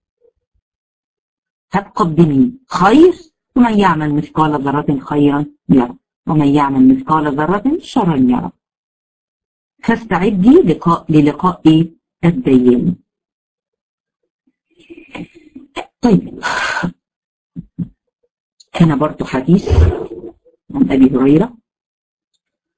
هتقدمي خير ومن يعمل مثقال ذرة خيرا يرى ومن يعمل مثقال ذرة شرا يرى فاستعدي لقاء للقاء إيه؟ الديان طيب هنا برضو حديث عن أبي هريرة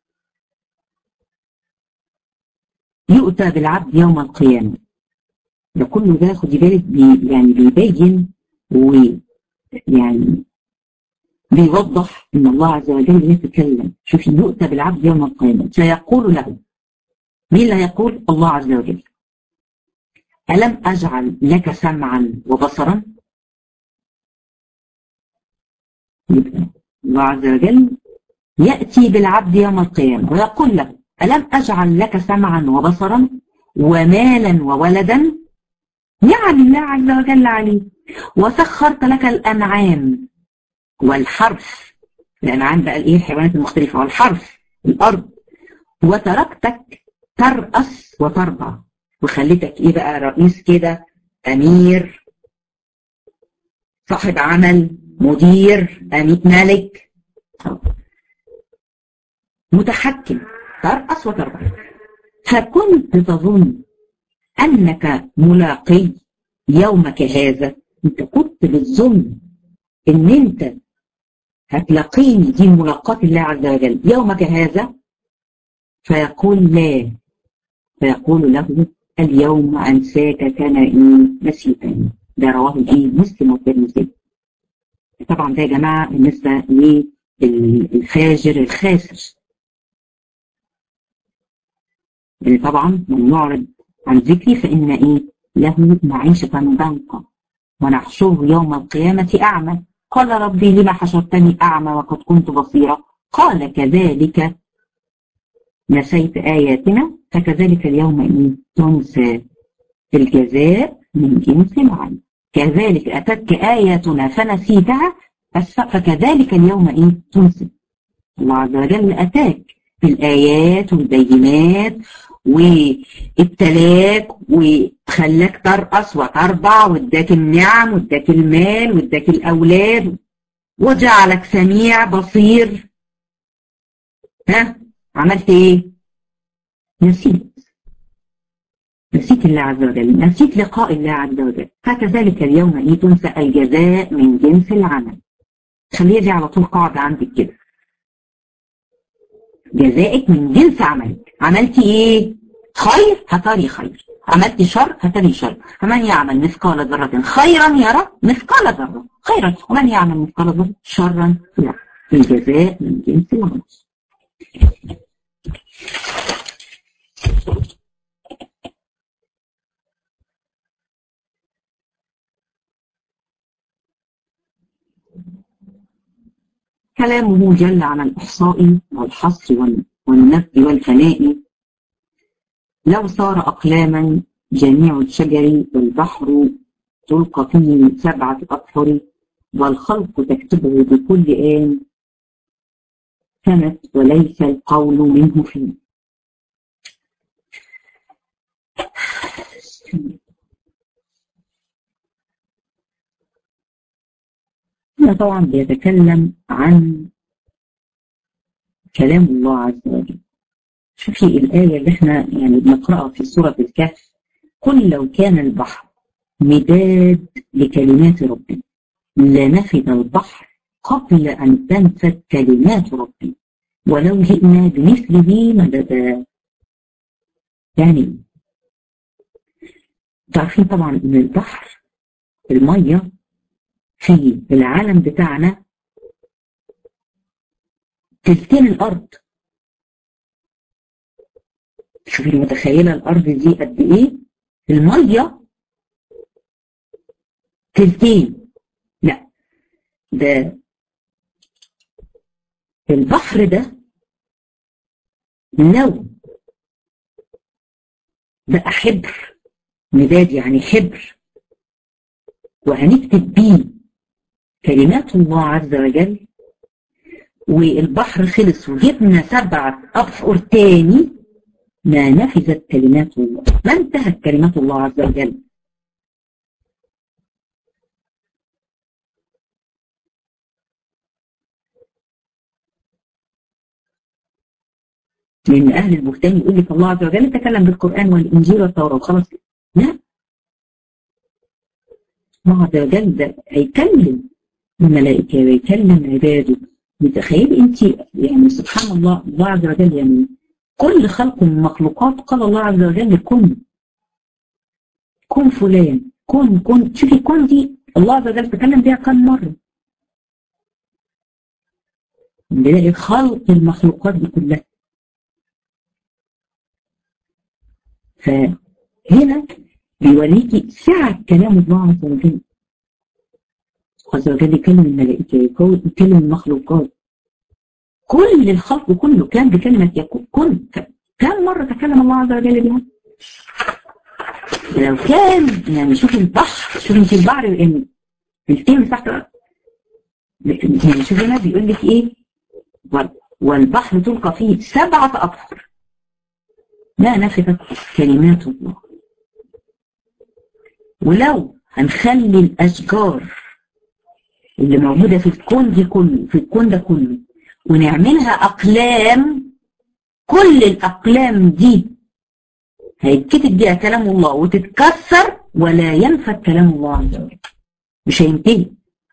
يؤتى بالعبد يوم القيامة ده كله ده خدي بالك بي يعني بيبين ويعني بيوضح ان الله عز وجل يتكلم شوفي يؤتى بالعبد يوم القيامه فيقول له مين اللي هيقول الله عز وجل ألم أجعل لك سمعا وبصرا الله عز وجل يأتي بالعبد يوم القيامة ويقول له ألم أجعل لك سمعا وبصرا ومالا وولدا يعني الله عز وجل عليه وسخرت لك الأنعام والحرث الأنعام بقى الإيه الحيوانات المختلفة والحرث الأرض وتركتك ترأس وترضع وخليتك إيه بقى رئيس كده أمير صاحب عمل مدير أمير ملك متحكم ترأس وترضع فكنت تظن أنك ملاقي يومك هذا أنت كنت بتظن إن أنت هتلاقيني دي ملاقاة الله عز وجل يومك هذا فيقول لا فيقول له اليوم أنساك كان إيه نسيتني ده رواه الإيه مسلم والترمذي طبعا ده يا جماعة بالنسبة للفاجر الخاسر اللي طبعا من يعرض عن ذكري فإن إيه له معيشة ضنكا ونحشره يوم القيامة أعمى قال ربي لما حشرتني أعمى وقد كنت بصيرا قال كذلك نسيت آياتنا فكذلك اليوم إيه تنسى الجزاء من جنس العمل كذلك أتتك آياتنا فنسيتها فكذلك اليوم إيه تنسى الله عز وجل أتاك بالآيات والبينات وابتلاك وخلاك ترقص وترضع واداك النعم واداك المال واداك الأولاد وجعلك سميع بصير ها عملت ايه نسيت نسيت الله عز وجل نسيت لقاء الله عز وجل فكذلك اليوم ايه تنسى الجزاء من جنس العمل خليها دي على طول قاعدة عندك كده جزائك من جنس عملك عملتي ايه خير هتري خير عملت شر هتري شر فمن يعمل مثقال ذرة خيرا يرى مثقال ذرة خيرا ومن يعمل مثقال ذرة شرا يرى الجزاء من جنس العمل كلامه جل عن الإحصاء والحصر والنفي والفناء لو صار أقلاما جميع الشجر والبحر تلقى فيه سبعة أطهر والخلق تكتبه بكل آن سنت وليس القول منه فيه هنا طبعا بيتكلم عن كلام الله عز وجل شوفي الآية اللي احنا يعني بنقرأها في سورة الكهف قل لو كان البحر مداد لكلمات ربي لنفد البحر قبل أن تنفد كلمات ربي ولو جئنا بمثله مددا يعني تعرفين طبعا ان البحر المية في العالم بتاعنا تلتين الارض شوفي متخيله الارض دي قد ايه الميه تلتين لا ده البحر ده لو بقى حبر مداد يعني حبر وهنكتب بيه كلمات الله عز وجل والبحر خلص وجبنا سبعة أبحر تاني ما نفذت كلمات الله ما انتهت كلمات الله عز وجل لأن أهل البهتان يقول لك الله عز وجل تكلم بالقرآن والإنجيل والتوراة وخلاص لا الله عز وجل ده هيكلم الملائكة ويكلم عباده متخيل انت يعني سبحان الله الله عز وجل يعني كل خلق من المخلوقات قال الله عز وجل كن كن فلان كن كن شوفي كن دي الله عز وجل تكلم بها كم مرة بنلاقي خلق المخلوقات دي كلها فهنا بيوريكي سعة كلام الله عز وجل عز وجل يكلم الملائكة يكلم المخلوقات كل الخلق كله كان بكلمة يكون كن كم مرة تكلم الله عز وجل بها لو كان يعني شوف البحر شوف انت البحر يعني الكلمة تحت يعني شوف هنا بيقول لك ايه والبحر تلقى فيه سبعة أبحر لا نفذت كلمات الله ولو هنخلي الأشجار اللي موجودة في الكون دي كله في الكون ده كله ونعملها أقلام كل الأقلام دي هيتكتب بيها كلام الله وتتكسر ولا ينفذ كلام الله عز وجل مش هينتهي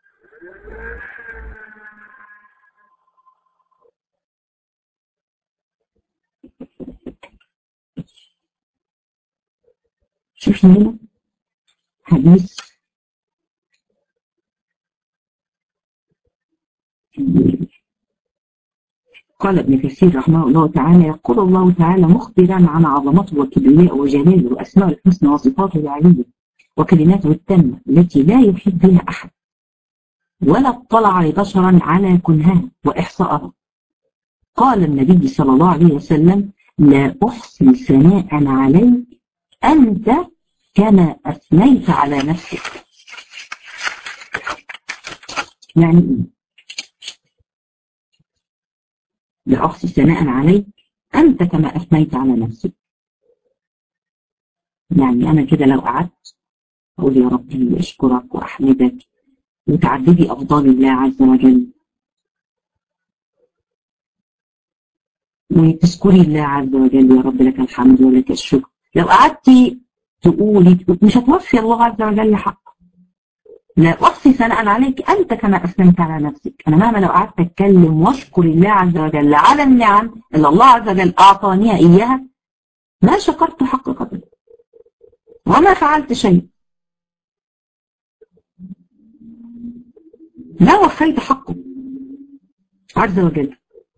شوف هنا حديث قال ابن كثير رحمه الله تعالى يقول الله تعالى مخبرا عن عظمته وكبرياءه وجلاله واسماء الحسنى وصفاته العليه وكلماته التامه التي لا يحيط بها احد ولا اطلع بشرا على كنهها واحصائها قال النبي صلى الله عليه وسلم لا احصي ثناء عليك انت كما اثنيت على نفسك يعني ايه لأحصي ثناء عليك أنت كما أثنيت على نفسك يعني أنا كده لو قعدت أقول يا ربي أشكرك وأحمدك وتعددي أفضال الله عز وجل وتذكري الله عز وجل يا رب لك الحمد ولك الشكر لو قعدتي تقولي مش هتوفي الله عز وجل حقه لا أحصي ثناء عليك أنت كما أثنيت على نفسك أنا مهما لو قعدت أتكلم وأشكر الله عز وجل على النعم اللي الله عز وجل أعطاني إياها ما شكرت حق قدره وما فعلت شيء ما وفيت حقه عز وجل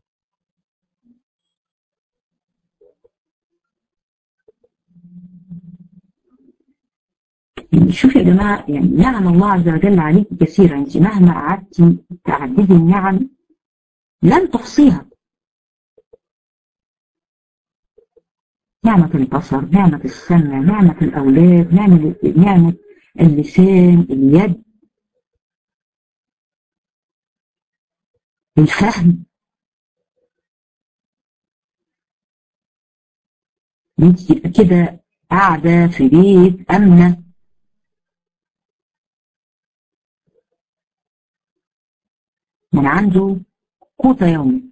يعني شوف يا جماعة يعني نعم الله عز وجل عليك كثيرة انت مهما قعدتي تعددي النعم لن تحصيها نعمة البصر نعمة السمع نعمة الأولاد نعمة, نعمة اللسان اليد الفهم انت تبقى كده قاعدة في بيت أمنة من عنده قوت يومي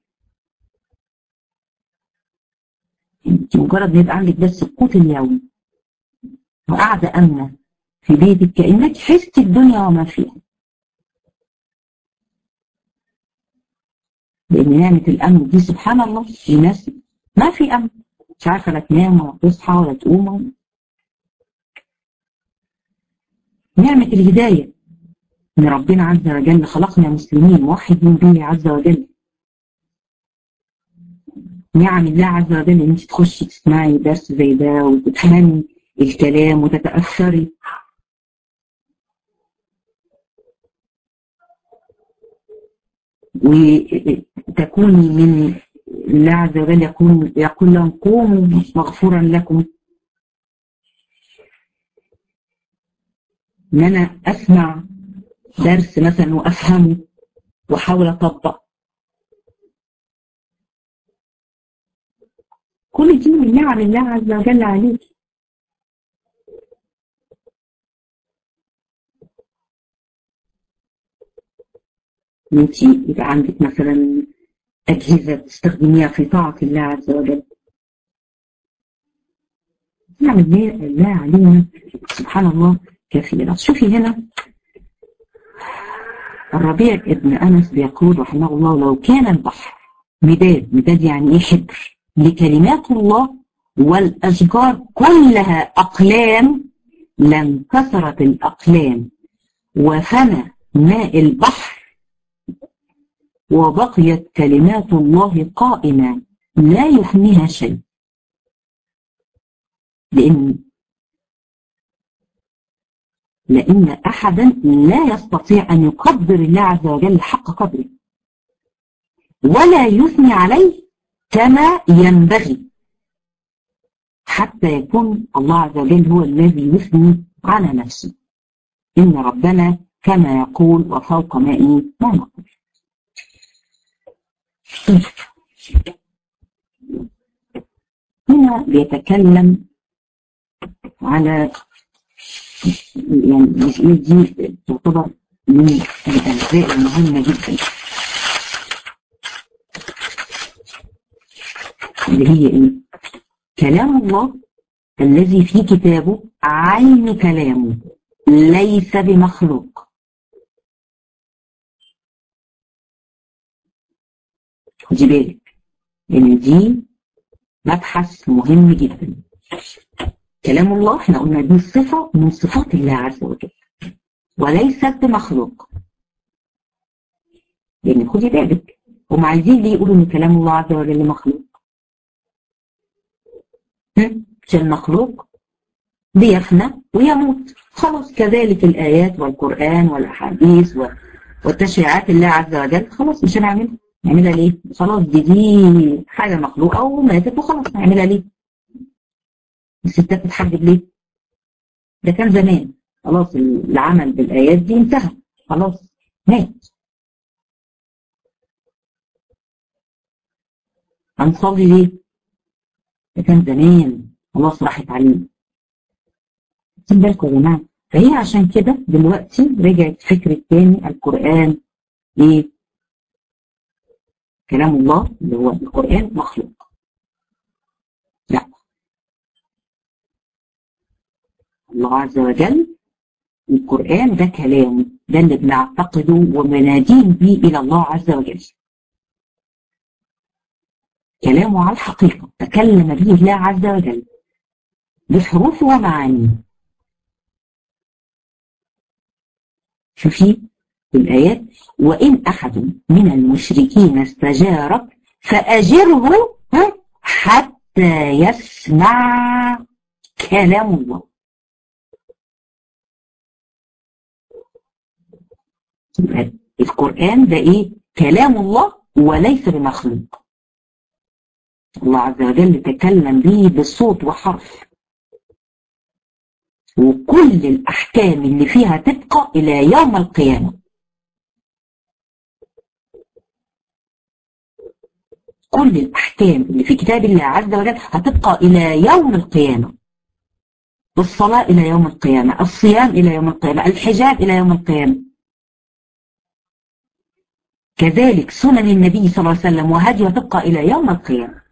انت مجرد ما يبقى عندك بس القوت اليومي وقاعدة أمنة في بيتك كأنك حست الدنيا وما فيها لأن نعمة الأمن دي سبحان الله في ناس ما في أمن مش عارفة لا تنام ولا تصحى ولا تقوم نعمة الهداية ان ربنا عز وجل خلقنا مسلمين موحدين به عز وجل نعم الله عز وجل ان انت تخشي تسمعي درس زي ده وتفهمي الكلام وتتاثري وتكوني من الله عز وجل يقول يقول لهم قوموا مغفورا لكم ان انا اسمع درس مثلا وافهمه واحاول اطبق كل دي من نعم الله عز وجل عليك انت يبقى عندك مثلا اجهزه تستخدميها في طاعه الله عز وجل نعم الله علينا سبحان الله كثيرا شوفي هنا الربيع ابن أنس بيقول رحمه الله لو كان البحر مداد مداد يعني إيه حبر لكلمات الله والأشجار كلها أقلام لانكسرت الأقلام وفنى ماء البحر وبقيت كلمات الله قائمة لا يفنيها شيء لأن لأن أحدا لا يستطيع أن يقدر الله عز وجل حق قدره ولا يثني عليه كما ينبغي حتى يكون الله عز وجل هو الذي يثني على نفسه إن ربنا كما يقول وفوق ما إيه ما نقول هنا بيتكلم على يعني المسؤولية دي تعتبر من الأجزاء المهمة جدا اللي هي إيه؟ كلام الله الذي في كتابه عين كلامه ليس بمخلوق خدي بالك ان دي مبحث مهم جدا كلام الله احنا قلنا دي صفة من صفات الله عز وجل وليست بمخلوق يعني خدي بالك هم عايزين ليه يقولوا ان كلام الله عز وجل مخلوق عشان المخلوق بيفنى ويموت خلاص كذلك الآيات والقرآن والأحاديث والتشريعات الله عز وجل خلاص مش هنعملها نعملها ليه؟ خلاص دي دي حاجة مخلوقة وماتت وخلاص نعملها ليه؟ الستات تتحجب ليه؟ ده كان زمان خلاص العمل بالآيات دي انتهى خلاص مات هنصلي ليه؟ ده كان زمان خلاص راحت عليه خد بالكم يا جماعه فهي عشان كده دلوقتي رجعت فكره تاني القران ايه؟ كلام الله اللي هو القران مخلوق لا الله عز وجل القرآن ده كلامه ده اللي بنعتقده ومنادين به إلى الله عز وجل كلامه على الحقيقة تكلم به الله عز وجل بحروفه ومعانيه شوفي الآيات وإن أحد من المشركين استجارك فأجره حتى يسمع كلام الله القرآن ده إيه؟ كلام الله وليس بمخلوق الله عز وجل تكلم به بصوت وحرف وكل الأحكام اللي فيها تبقى إلى يوم القيامة كل الأحكام اللي في كتاب الله عز وجل هتبقى إلى يوم القيامة الصلاة إلى يوم القيامة الصيام إلى يوم القيامة الحجاب إلى يوم القيامة كذلك سنن النبي صلى الله عليه وسلم وهديه تبقى إلى يوم القيامة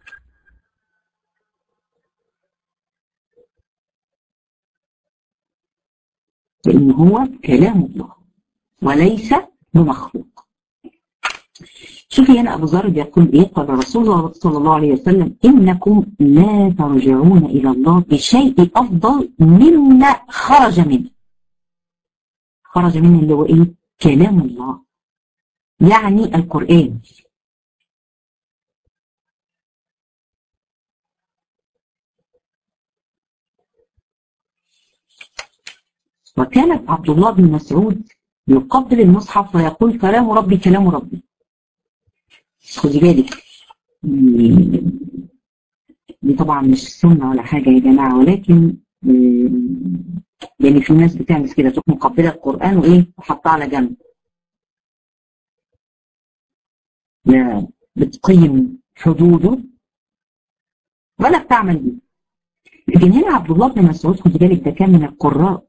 لأن هو كلام الله وليس بمخلوق شوفي هنا أبو ذر بيقول إيه قال رسول الله صلى الله عليه وسلم إنكم لا ترجعون إلى الله بشيء أفضل مما خرج منه خرج منه اللي هو إيه كلام الله يعني القرآن وكانت عبد الله بن مسعود يقبل المصحف ويقول كلام ربي كلام ربي خدي بالك دي طبعا مش سنة ولا حاجة يا جماعة ولكن يعني في ناس بتعمل كده تروح مقبلة القرآن وإيه وحطها على جنب لا بتقيم حدوده ولا بتعمل بيه لكن هنا عبد الله بن مسعود خدي بالك ده كان من القراء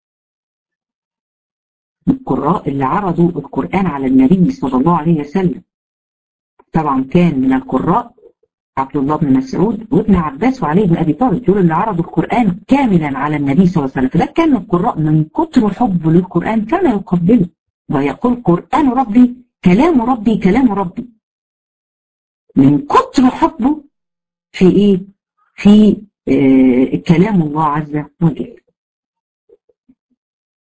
القراء اللي عرضوا القرآن على النبي صلى الله عليه وسلم طبعا كان من القراء عبد الله بن مسعود وابن عباس وعلي بن ابي طالب دول اللي عرضوا القرآن كاملا على النبي صلى الله عليه وسلم فده كان من القراء من كتر حبه للقرآن كان يقبله ويقول قرآن ربي كلام ربي كلام ربي من كتر حبه في ايه في آه كلام الله عز وجل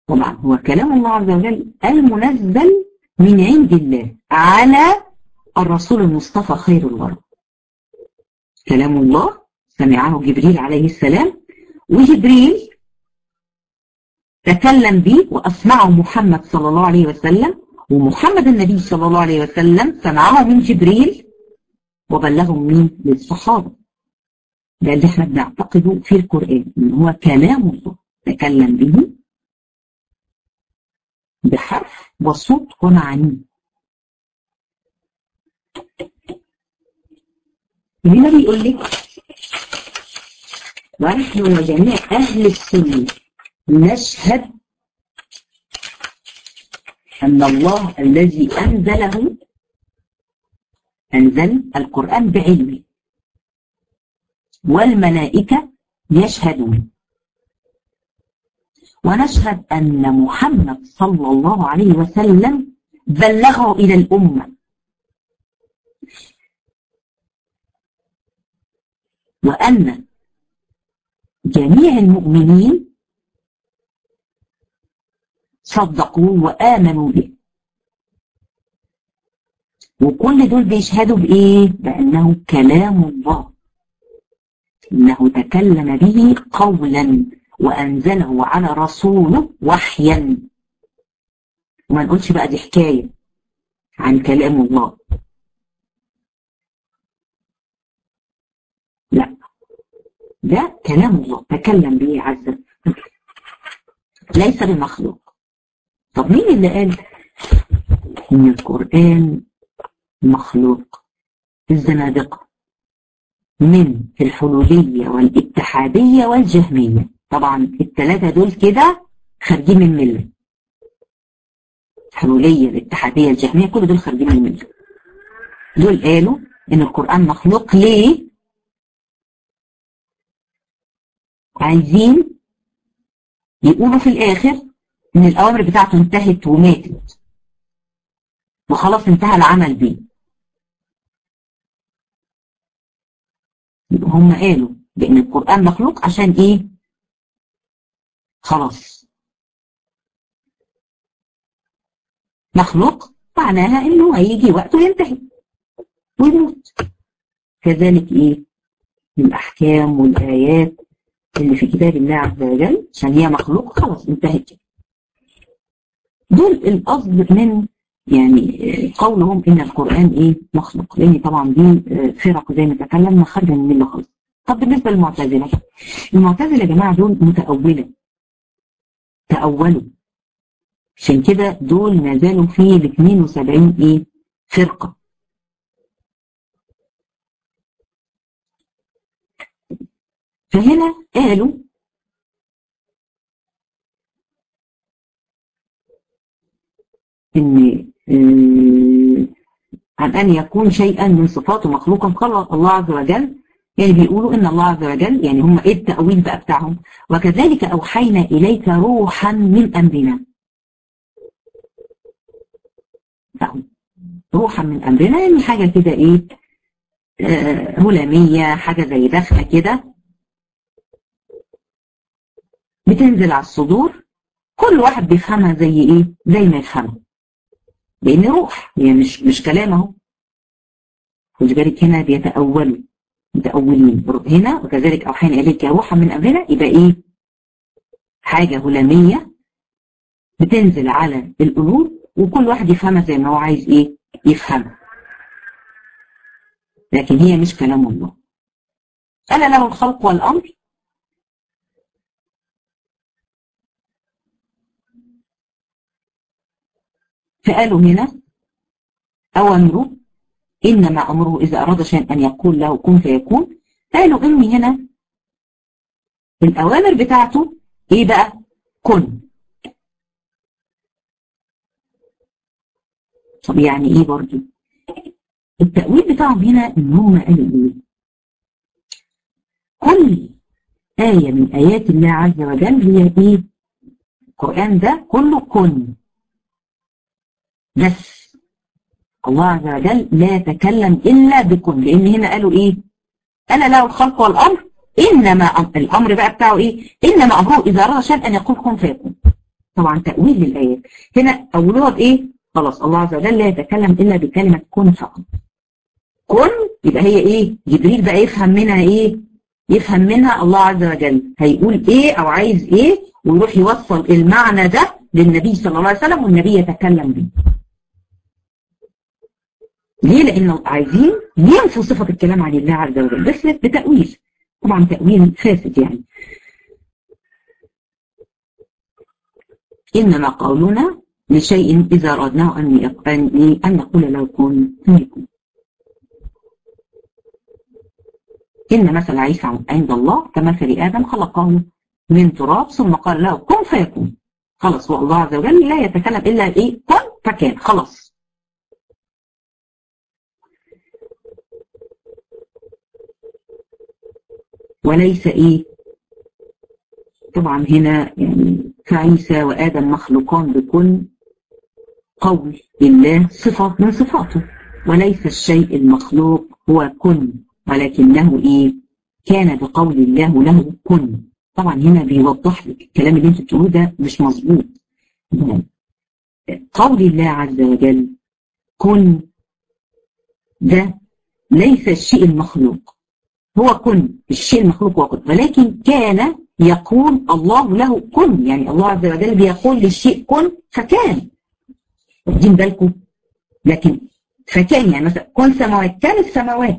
طبعا هو كلام الله عز وجل المنزل من عند الله على الرسول المصطفى خير الورى كلام الله سمعه جبريل عليه السلام وجبريل تكلم به وأسمعه محمد صلى الله عليه وسلم ومحمد النبي صلى الله عليه وسلم سمعه من جبريل وبلغه مين للصحابة ده اللي احنا بنعتقده في القرآن ان هو كلام الله تكلم به بحرف وصوت ومعانيه هنا بيقول لك ونحن وجميع أهل السنة نشهد أن الله الذي أنزله أنزل القرآن بعلمه والملائكة يشهدون ونشهد أن محمد صلى الله عليه وسلم بلغه إلى الأمة وأن جميع المؤمنين صدقوا وآمنوا به وكل دول بيشهدوا بإيه؟ بأنه كلام الله إنه تكلم به قولا وأنزله على رسوله وحيا وما نقولش بقى دي حكاية عن كلام الله لا ده كلام الله تكلم به عز وجل ليس بمخلوق طب مين اللي قال ان القرآن مخلوق الزنادقة من الحلولية والاتحادية والجهمية طبعا الثلاثة دول كده خارجين من الملة الحلولية الاتحادية الجهمية كل دول خارجين من الملة دول قالوا ان القرآن مخلوق ليه عايزين يقولوا في الاخر ان الاوامر بتاعته انتهت وماتت وخلاص انتهى العمل بيه هم قالوا بان القرآن مخلوق عشان ايه خلاص مخلوق معناها انه هيجي وقته ينتهي ويموت كذلك ايه الاحكام والايات اللي في كتاب الله عز وجل عشان هي مخلوق خلاص انتهت دول القصد من يعني قولهم ان القرآن ايه مخلوق لان طبعا دي فرق زي ما تكلمنا خارجه من المله خالص طب بالنسبه للمعتزله المعتزله يا جماعه دول متأوله تأولوا عشان كده دول ما زالوا في ال 72 ايه فرقه فهنا قالوا ان عن ان يكون شيئا من صفاته مخلوقا قال الله عز وجل يعني بيقولوا ان الله عز وجل يعني هم ايه التأويل بقى بتاعهم وكذلك اوحينا اليك روحا من امرنا روحا من امرنا يعني حاجه كده ايه آه هلاميه حاجه زي دخله كده بتنزل على الصدور كل واحد بيفهمها زي ايه زي ما يفهمها لان روح هي يعني مش مش كلام اهو خد بالك هنا بيتأولوا متأولين هنا وكذلك أوحينا إليك روحا من أمرنا يبقى إيه حاجة هلامية بتنزل على القلوب وكل واحد يفهمها زي ما هو عايز إيه يفهمها لكن هي مش كلام الله ألا له الخلق والأمر فقالوا هنا أوامره إنما أمره إذا أراد شيئا أن يقول له كن فيكون قالوا إن هنا الأوامر بتاعته إيه بقى كن طب يعني إيه برضو التأويل بتاعهم هنا إن هم قالوا إيه كل آية من آيات الله عز وجل هي إيه القرآن ده كله كن بس الله عز وجل لا يتكلم إلا بكن لأن هنا قالوا إيه أنا له الخلق والأمر إنما الأمر بقى بتاعه إيه إنما أمره إذا أراد شيئا أن يقول كن فيكون طبعا تأويل للآيات هنا أولوها بإيه؟ خلاص الله عز وجل لا يتكلم إلا بكلمة كن فقط كن يبقى هي إيه؟ جبريل بقى يفهم منها إيه؟ يفهم منها الله عز وجل هيقول إيه أو عايز إيه ويروح يوصل المعنى ده للنبي صلى الله عليه وسلم والنبي يتكلم به ليه؟ لأنه عايزين ينفوا صفة الكلام عن الله عز وجل بس بتأويل طبعا تأويل فاسد يعني إنما قولنا لشيء إذا أردناه أن أن أن نقول له كن فيكون إن مثل عيسى عند الله كمثل آدم خلقه من تراب ثم قال له كن فيكون خلاص والله عز وجل لا يتكلم إلا إيه كن فكان خلاص وليس إيه طبعا هنا يعني فعيسى وآدم مخلوقان بكل قول الله صفة من صفاته وليس الشيء المخلوق هو كن ولكنه إيه كان بقول الله له كن طبعا هنا بيوضح لك الكلام اللي انت بتقوله ده مش مظبوط قول الله عز وجل كن ده ليس الشيء المخلوق هو كن الشيء المخلوق هو كن ولكن كان يقول الله له كن يعني الله عز وجل بيقول للشيء كن فكان واخدين بالكم لكن فكان يعني مثلا كن سماوات كان السماوات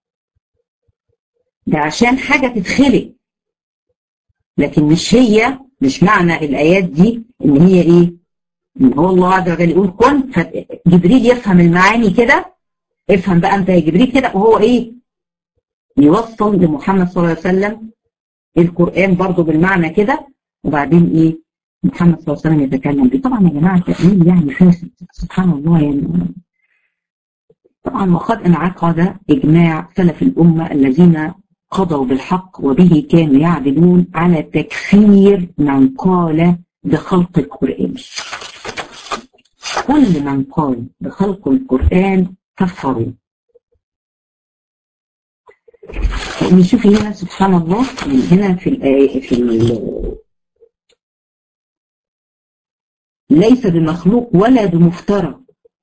ده عشان حاجة تتخلق لكن مش هي مش معنى الآيات دي إن هي إيه إن هو الله عز وجل يقول كن فجبريل يفهم المعاني كده افهم بقى أنت يا جبريل كده وهو إيه يوصل لمحمد صلى الله عليه وسلم القرآن برضو بالمعنى كده وبعدين إيه محمد صلى الله عليه وسلم يتكلم بيه طبعا يا جماعة التأويل يعني فاسد سبحان الله يعني طبعا وقد انعقد إجماع سلف الأمة الذين قضوا بالحق وبه كانوا يعدلون على تكفير من قال بخلق القرآن كل من قال بخلق القرآن كفروا نشوف هنا سبحان الله هنا في الآية في ال ليس بمخلوق ولا بمفترى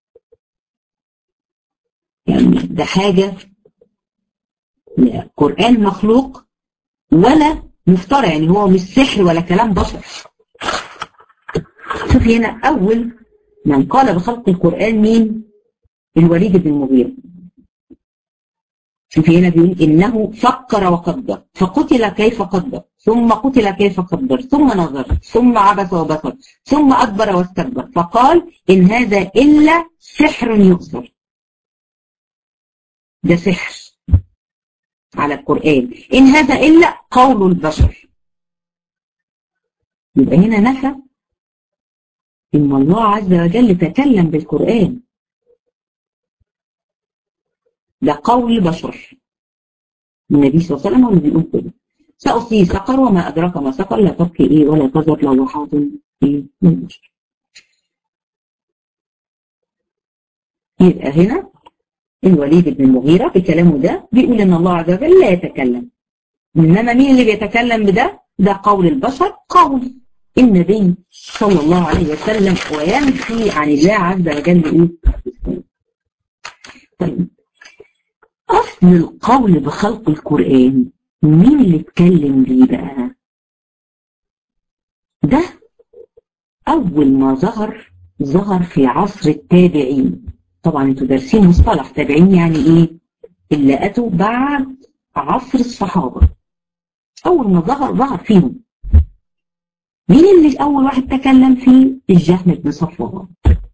يعني ده حاجة لا قرآن مخلوق ولا مفترى يعني هو مش سحر ولا كلام بشر شوف هنا أول من قال بخلق القرآن مين الوليد بن المغيرة شوف هنا بيقول إنه فكر وقدر فقتل كيف قدر ثم قتل كيف قدر ثم نظر ثم عبس وبصر ثم أدبر واستكبر فقال إن هذا إلا سحر يؤثر ده سحر على القرآن إن هذا إلا قول البشر يبقى هنا نفى إن الله عز وجل تكلم بالقرآن ده قول البشر النبي صلى الله عليه وسلم هو اللي بيقول كده سأصلي سقر وما أدراك ما سقر لا تبكي إيه ولا تذر لوحات إيه من البشر يبقى هنا الوليد بن المغيرة بكلامه ده بيقول إن الله عز وجل لا يتكلم إنما مين اللي بيتكلم بده؟ ده قول البشر قول النبي صلى الله عليه وسلم وينفي عن الله عز وجل إيه؟ طيب أصل القول بخلق القرآن مين اللي اتكلم بيه بقى؟ ده أول ما ظهر ظهر في عصر التابعين طبعا انتوا دارسين مصطلح تابعين يعني ايه؟ اللي أتوا بعد عصر الصحابة أول ما ظهر ظهر فيهم مين اللي أول واحد تكلم فيه؟ الجهم بن صفوان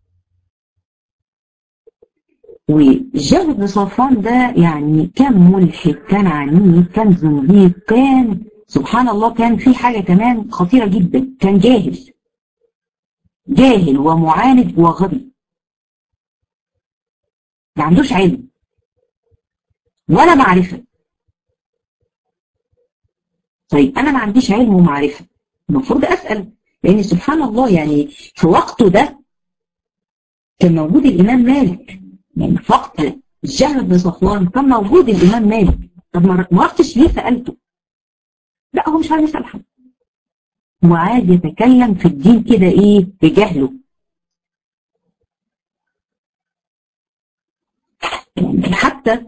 والجهم بن صفوان ده يعني كان ملحد كان عنيد كان زنديق كان سبحان الله كان في حاجة كمان خطيرة جدا كان جاهل جاهل ومعاند وغبي ما عندوش علم ولا معرفة طيب أنا ما عنديش علم ومعرفة المفروض أسأل لأن سبحان الله يعني في وقته ده كان موجود الإمام مالك يعني في وقت الجهم بن صفوان كان موجود الإمام مالك طب ما رحتش ليه سألته لا هو مش عايز يسأل حد وعاد يتكلم في الدين كده ايه بجهله يعني حتى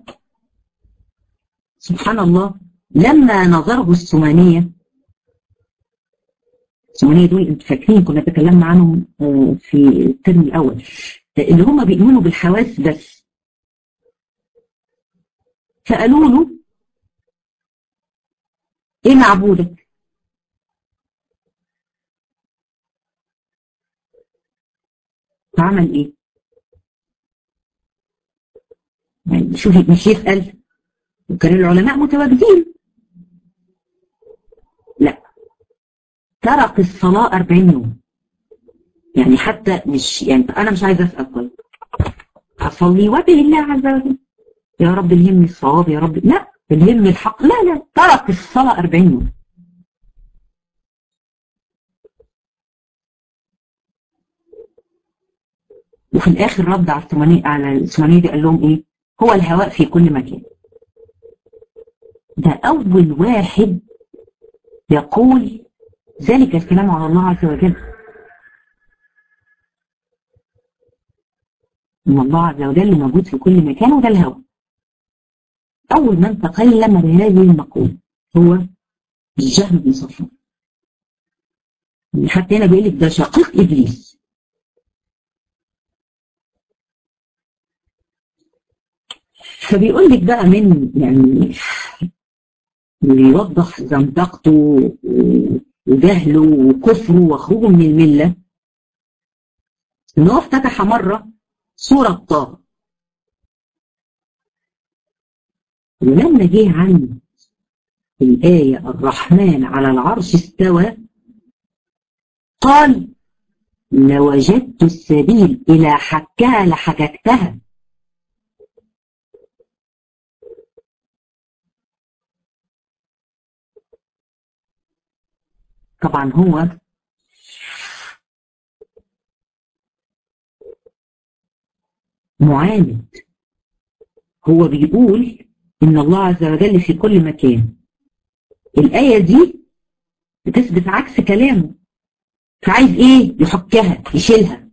سبحان الله لما نظره السمانية السمانية دول انتوا فاكرين كنا تكلمنا عنهم في الترم الأول اللي هم بيؤمنوا بالحواس بس فقالوا له ايه معبودك فعمل ايه يعني شوفي مش يسأل وكان العلماء متواجدين لا ترك الصلاة 40 يوم يعني حتى مش يعني أنا مش عايزة أسأل طيب أصلي وجه الله عز وجل يا رب الهمني الصواب يا رب لا الهمني الحق لا لا ترك الصلاة 40 يوم وفي الآخر رد على الثمانية على الثمانية دي قال لهم إيه هو الهواء في كل مكان ده أول واحد يقول ذلك الكلام على الله عز وجل إن الله عز وجل موجود في كل مكان وده الهوى أول من تكلم بهذه المقولة هو الجهم بن صفوان حتى هنا بيقول لك ده شقيق إبليس فبيقول لك بقى من يعني اللي يوضح زندقته وجهله وكفره وخروجه من المله ان هو افتتح مره سوره طه ولما جه عن الآية الرحمن على العرش استوى قال لوجدت السبيل إلى حكها لحككتها طبعا هو معاند هو بيقول إن الله عز وجل في كل مكان الآية دي بتثبت عكس كلامه فعايز إيه يحكها يشيلها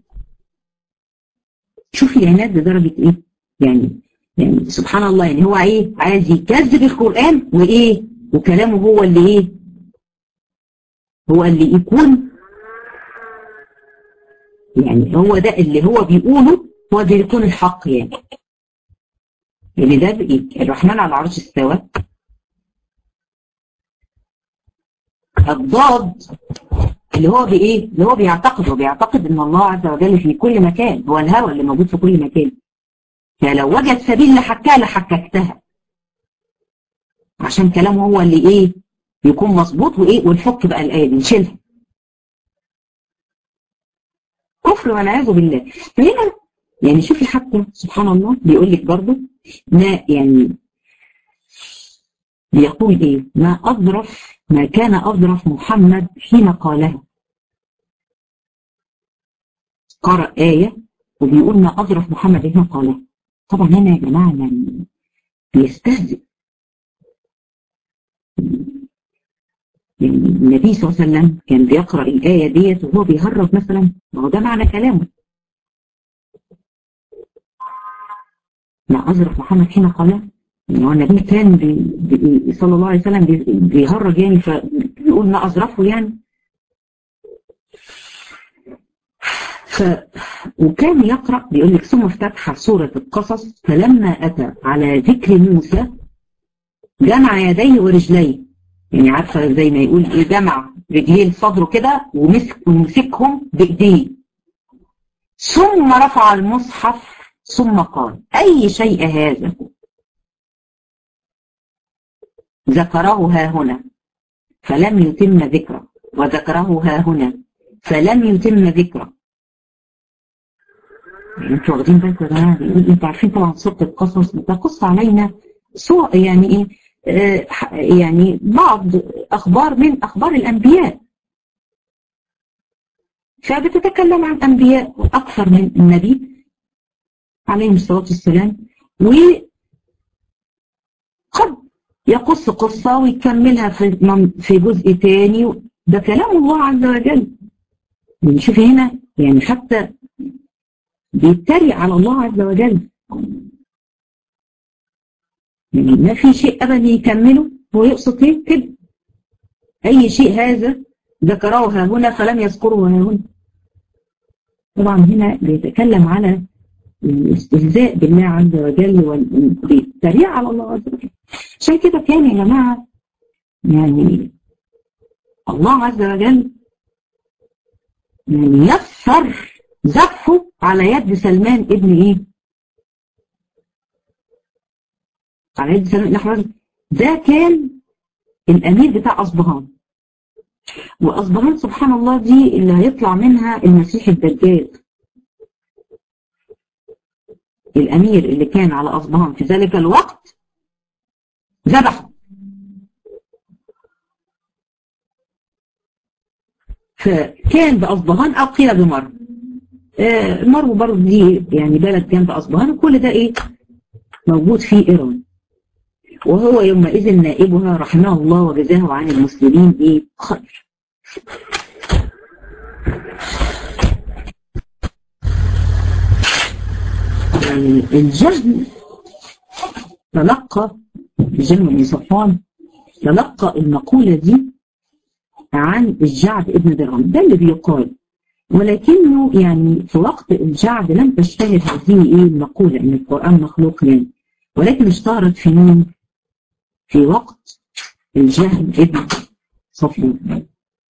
شوف العناد لدرجة إيه يعني يعني سبحان الله يعني هو إيه عايز يكذب القرآن وإيه وكلامه هو اللي إيه هو اللي يكون يعني هو ده اللي هو بيقوله هو ده يكون الحق يعني اللي ده بإيه الرحمن على العرش استوى الضاد اللي هو بإيه اللي هو بيعتقد هو بيعتقد إن الله عز وجل في كل مكان هو الهوى اللي موجود في كل مكان فلو وجد سبيل لحكها لحككتها عشان كلامه هو اللي إيه يكون مظبوط وإيه ونفك بقى الآية دي نشيلها كفر والعياذ بالله فهنا يعني شوفي حتى سبحان الله بيقول لك برضه ما يعني بيقول ايه ما اظرف ما كان اظرف محمد حين قالها قرأ آية وبيقول ما اظرف محمد حين قالها طبعا هنا يا جماعة يعني بيستهزئ يعني النبي صلى الله عليه وسلم كان بيقرأ الآية ديت وهو بيهرب مثلا ما هو ده معنى كلامه ما أظرف محمد حين قال يعني هو النبي كان بي بي صلى الله عليه وسلم بي بيهرج يعني فبيقول ما أظرفه يعني ف وكان يقرأ بيقول لك ثم افتتح سورة القصص فلما أتى على ذكر موسى جمع يديه ورجليه يعني عارفة زي ما يقول ايه جمع رجليه لصدره كده ومسك ومسكهم بإيديه ثم رفع المصحف ثم قال أي شيء هذا ذكره ها هنا فلم يتم ذكره وذكره ها هنا فلم يتم ذكره انتوا واخدين بالكم يا جماعه بيقول انتوا عارفين طبعا سوره القصص بتقص علينا سوء يعني ايه آه يعني بعض اخبار من اخبار الانبياء فبتتكلم عن انبياء اكثر من النبي عليه الصلاة والسلام وقد يقص قصة ويكملها في في جزء تاني ده كلام الله عز وجل يعني شوفي هنا يعني حتى بيتريق على الله عز وجل يعني ما في شيء ابدا يكمله هو يقصد ايه كده اي شيء هذا ذكره ها هنا فلم يذكره ها هنا طبعا هنا بيتكلم على الاستهزاء بالله عز وجل والتريق على الله عز وجل عشان كده كان يا جماعه يعني الله عز وجل يعني يسر زفه على يد سلمان ابن ايه؟ على يد سلمان الأحمر ده كان الأمير بتاع أصبهان وأصبهان سبحان الله دي اللي هيطلع منها المسيح الدجال الأمير اللي كان على أصبهان في ذلك الوقت ذبحه فكان بأصبهان أو قيل بمرو آه مرو برضه دي يعني بلد كان بأصبهان وكل ده إيه موجود في إيران وهو يومئذ نائبها رحمه الله وجزاه عن المسلمين إيه خير الجهل تلقى الجهل بن صفوان تلقى المقولة دي عن الجعد ابن درهم ده اللي بيقال ولكنه يعني في وقت الجعد لم تشتهر هذه ايه المقولة ان القرآن مخلوق يعني ولكن اشتهرت في مين؟ في وقت الجهل ابن صفوان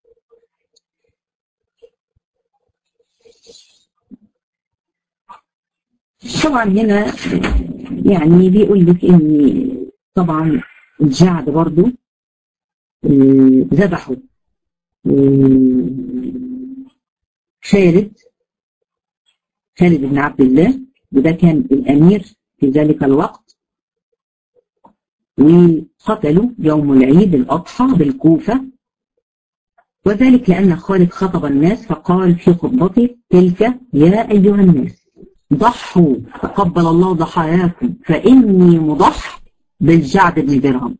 طبعا هنا يعني بيقول لك ان طبعا الجعد برضو ذبحوا خالد خالد بن عبد الله وده كان الأمير في ذلك الوقت وقتلوا يوم العيد الأضحى بالكوفة وذلك لأن خالد خطب الناس فقال في خطبته تلك يا أيها الناس ضحوا تقبل الله ضحاياكم فإني مضح بالجعد بن درهم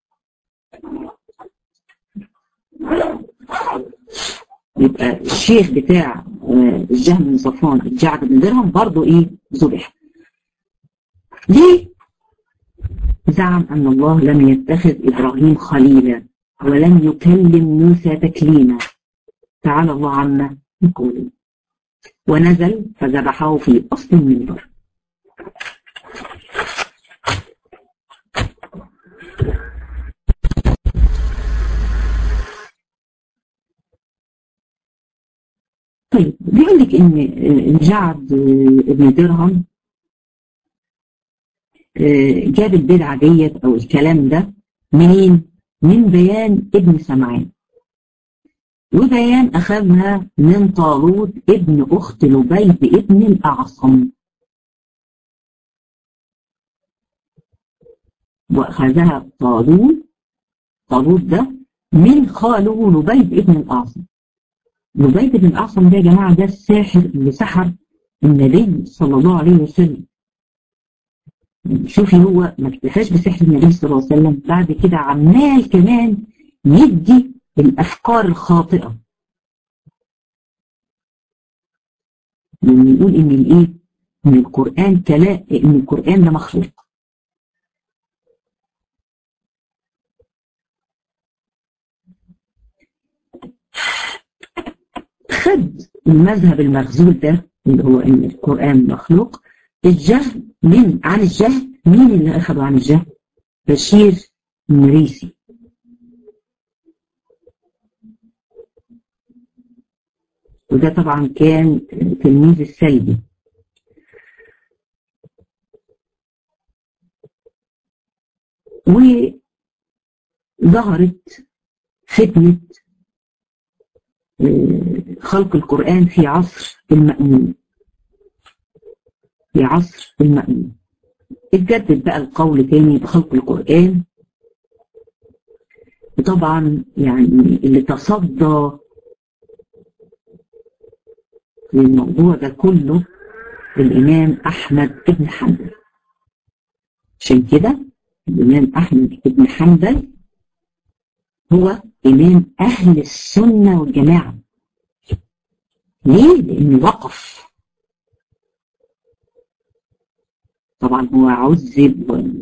يبقى الشيخ بتاع الجهم بن صفوان الجعد بن درهم برضه ايه ذبح ليه زعم ان الله لم يتخذ ابراهيم خليلا ولم يكلم موسى تكليما تعالى الله عما يقول ونزل فذبحه في اصل المنبر طيب بيقول لك ان الجعد ابن درهم جاب البدعه ديت او الكلام ده منين؟ من بيان ابن سمعان وبيان اخذها من طالوت ابن اخت لبيد ابن الاعصم واخذها طالوت طالوت ده من خاله لبيد ابن الاعصم لبيد بن الأعصم ده يا جماعة ده الساحر اللي سحر النبي صلى الله عليه وسلم شوفي هو ما اكتفاش بسحر النبي صلى الله عليه وسلم بعد كده عمال كمان يدي الأفكار الخاطئة لما يقول إن الإيه؟ إن القرآن كلام إن القرآن ده مخلوق خد المذهب المغزول ده اللي هو ان القرآن مخلوق الجهل من عن الجهل مين اللي اخذه عن الجهل بشير مريسي وده طبعا كان تلميذ السيدي وظهرت فتنة خلق القرآن في عصر المأمون في عصر المأمون اتجدد بقى القول تاني بخلق القرآن وطبعا يعني اللي تصدى للموضوع ده كله الإمام أحمد بن حنبل عشان كده الإمام أحمد بن حنبل هو إمام أهل السنة والجماعة ليه؟ لأنه وقف طبعا هو عذب و...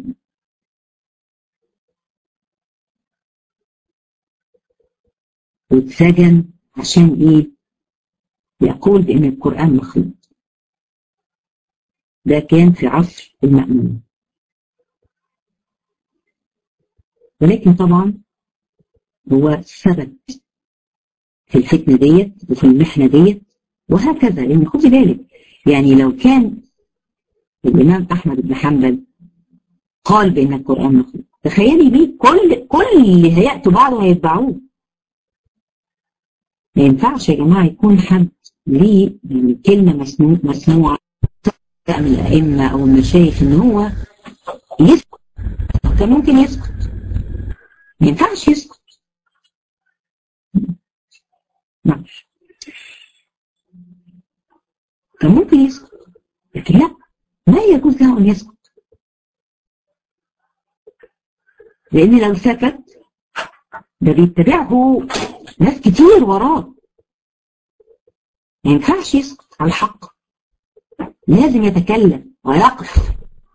واتسجن عشان ايه يقول بان القرآن مخلوق ده كان في عصر المأمون ولكن طبعا هو ثبت في الفتنة ديت وفي المحنة ديت وهكذا لان خدي بالك يعني لو كان الإمام أحمد بن حنبل قال بأن القرآن مخلوق تخيلي بيه كل كل اللي هيأتوا بعده هيتبعوه ما ينفعش يا جماعة يكون حد ليه يعني كلمة مسموعة من الأئمة أو المشايخ إن هو يسكت كان ممكن يسكت ما ينفعش يسكت معلش كان ممكن يسكت لكن لا لا يجوز له أن يسكت لأن لو سكت ده بيتبعه ناس كتير وراه ما ينفعش يسكت على الحق لازم يتكلم ويقف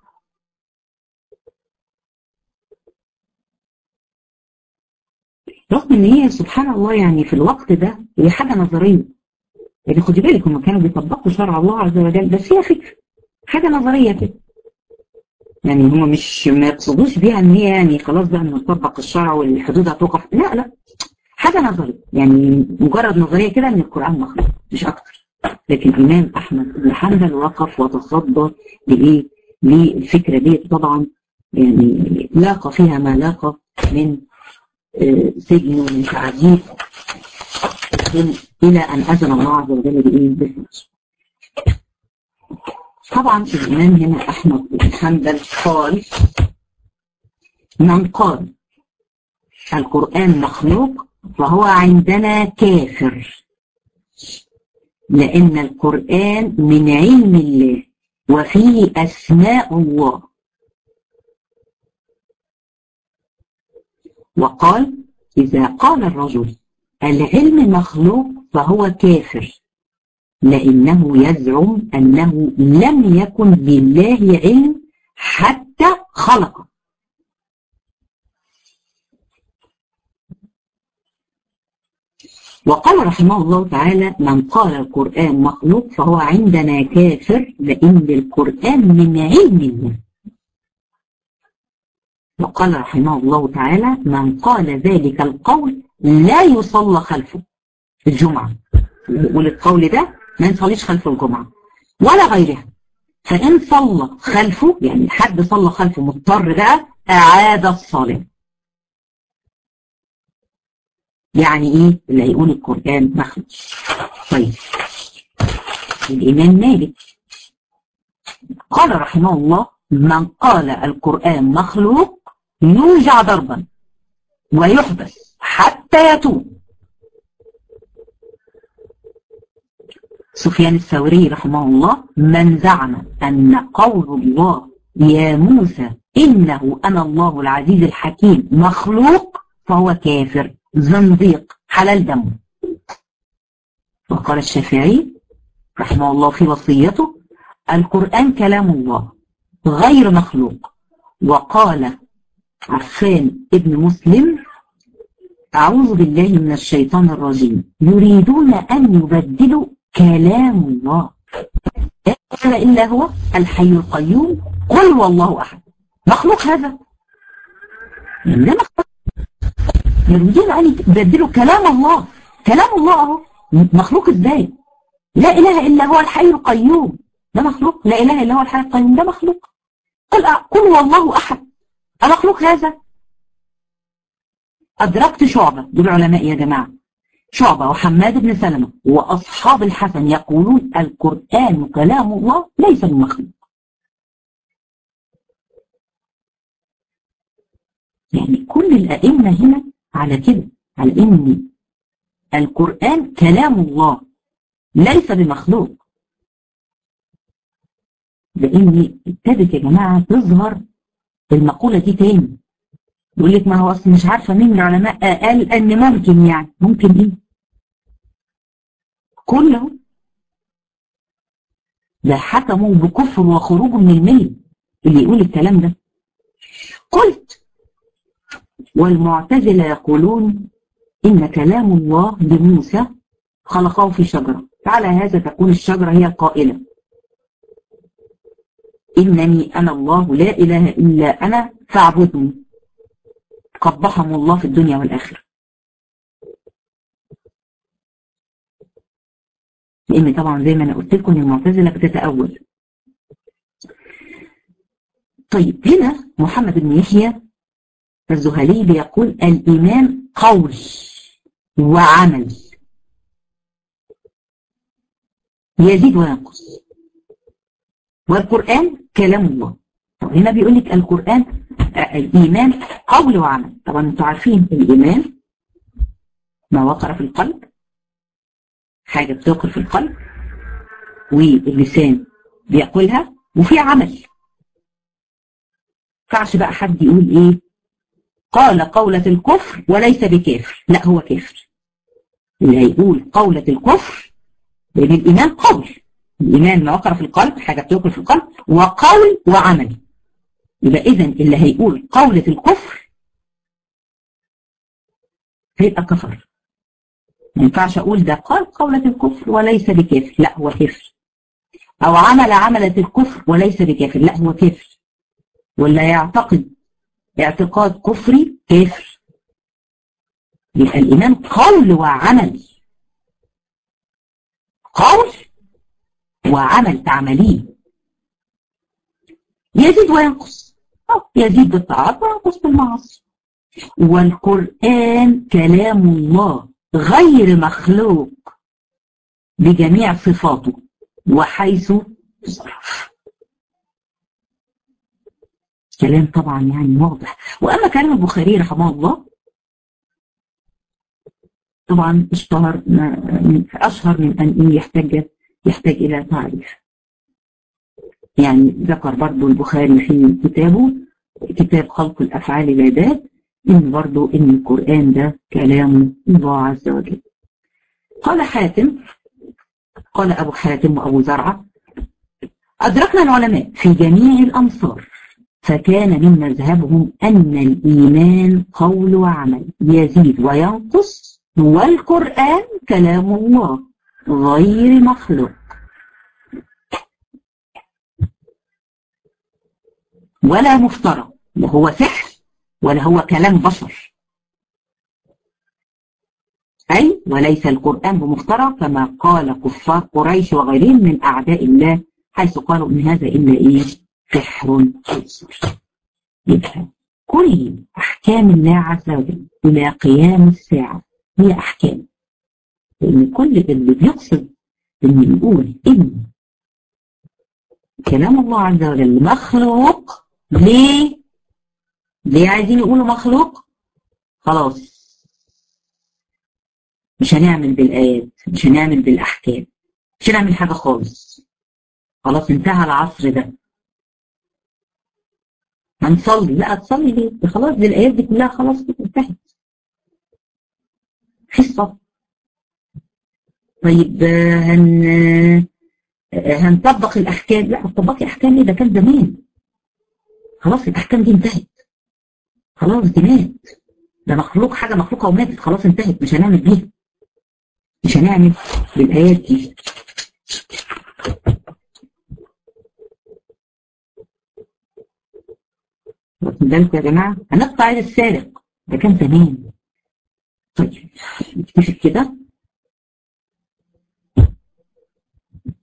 رغم ان هي سبحان الله يعني في الوقت ده هي حاجه نظريه يعني خدي بالك هم كانوا بيطبقوا شرع الله عز وجل بس هي فكره حاجه نظريه كده يعني هم مش ما يقصدوش بيها ان هي يعني خلاص بقى نطبق الشرع والحدود هتوقف لا لا حاجه نظريه يعني مجرد نظريه كده ان القران مخلوق مش اكتر لكن الامام احمد بن حنبل وقف وتصدى لايه للفكره دي طبعا يعني لاقى فيها ما لاقى من سجن ومن تعذيب الى ان اذن الله عز وجل بايه بالفرج طبعا الامام هنا احمد بن حنبل قال من قال القران مخلوق فهو عندنا كافر لأن القرآن من علم الله وفيه أسماء الله وقال إذا قال الرجل العلم مخلوق فهو كافر لأنه يزعم أنه لم يكن لله علم حتى خلقه وقال رحمه الله تعالى من قال القرآن مخلوق فهو عندنا كافر لأن القرآن من علم الله وقال رحمه الله تعالى من قال ذلك القول لا يصلى خلفه في الجمعة وللقول ده ما يصليش خلف الجمعة ولا غيرها فإن صلى خلفه يعني حد صلى خلفه مضطر بقى أعاد الصلاة يعني ايه اللي هيقول القرآن مخلوق طيب الإمام مالك قال رحمه الله من قال القرآن مخلوق يوجع ضربا ويحبس حتى يتوب سفيان الثوري رحمه الله من زعم أن قول الله يا موسى إنه أنا الله العزيز الحكيم مخلوق فهو كافر زنديق حلال دمه وقال الشافعي رحمه الله في وصيته القرآن كلام الله غير مخلوق وقال عفان ابن مسلم أعوذ بالله من الشيطان الرجيم يريدون أن يبدلوا كلام الله لا إله إلا هو الحي القيوم قل والله أحد مخلوق هذا يعني ده مخلوق يريدون أن يبدلوا كلام الله كلام الله أهو مخلوق إزاي لا إله إلا هو الحي القيوم ده مخلوق لا إله إلا هو الحي القيوم ده مخلوق قل قل والله أحد أمخلوق هذا أدركت شعبة دول علماء يا جماعة شعبة وحماد بن سلمة وأصحاب الحسن يقولون القرآن كلام الله ليس بمخلوق يعني كل الأئمة هنا على كده على إن القرآن كلام الله ليس بمخلوق لأن ابتدت يا جماعة تظهر المقولة دي تاني يقول لك ما هو اصل مش عارفه مين العلماء قال ان ممكن يعني ممكن ايه كله ده حكموا بكفر وخروج من المله اللي يقول الكلام ده قلت والمعتزله يقولون ان كلام الله لموسى خلقه في شجره فعلى هذا تكون الشجره هي القائله انني انا الله لا اله الا انا فاعبدني قبحهم الله في الدنيا والآخرة لأن طبعا زي ما أنا قلت لكم إن المعتزلة بتتأول طيب هنا محمد بن يحيى الزهلي بيقول الإيمان قول وعمل يزيد وينقص والقرآن كلام الله طب هنا بيقول لك القرآن الإيمان قول وعمل طبعا انتوا عارفين الإيمان ما وقر في القلب حاجة بتوقر في القلب واللسان بيقولها وفي عمل ينفعش بقى حد يقول ايه قال قولة الكفر وليس بكافر لا هو كافر اللي هيقول قولة الكفر لأن الإيمان قول الإيمان ما وقر في القلب حاجة بتوقر في القلب وقول وعمل يبقى إذا اللي هيقول قولة الكفر هيبقى كفر ما ينفعش أقول ده قال قولة الكفر وليس بكافر لا هو كافر أو عمل عملة الكفر وليس بكافر لا هو كافر ولا يعتقد اعتقاد كفري كافر يبقى الإيمان قول وعمل قول وعمل تعمليه يزيد وينقص يزيد بالطاعات وينقص بالمعاصي والقرآن كلام الله غير مخلوق بجميع صفاته وحيث صرف كلام طبعا يعني واضح وأما كلام البخاري رحمه الله طبعا اشتهر من أشهر من أن يحتاج يحتاج إلى تعريف يعني ذكر برضو البخاري في كتابه كتاب خلق الأفعال العباد إن برضو إن القرآن ده كلام الله عز وجل قال حاتم قال أبو حاتم وأبو زرعة أدركنا العلماء في جميع الأمصار فكان من مذهبهم أن الإيمان قول وعمل يزيد وينقص والقرآن كلام الله غير مخلوق ولا مفترى لا هو سحر ولا هو كلام بشر أي وليس القرآن بمفترى كما قال كفار قريش وغيرهم من أعداء الله حيث قالوا إن هذا إلا إيه سحر يبقى كل أحكام الله عز وجل إلى قيام الساعة هي أحكام لأن كل اللي بيقصد إن يقول إن كلام الله عز وجل مخلوق ليه؟ ليه عايزين يقولوا مخلوق؟ خلاص مش هنعمل بالآيات مش هنعمل بالأحكام مش هنعمل حاجة خالص خلاص انتهى العصر ده هنصلي لا تصلي ليه؟ خلاص دي الآيات دي كلها خلاص انتهت في الصف طيب هن هنطبق الأحكام لا هتطبقي أحكام ايه ده كان زمان خلاص الأحكام دي انتهت خلاص دي مات ده مخلوق حاجة مخلوقة وماتت خلاص انتهت مش هنعمل بيها مش هنعمل بالآيات دي واخد بالكم يا جماعة هنقطع عيد السارق ده كان زمان طيب نكتفي كده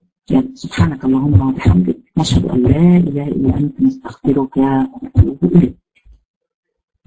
سبحانك اللهم وبحمدك نشهد أن لا إله إلا أنت نستغفرك ونتوب إليك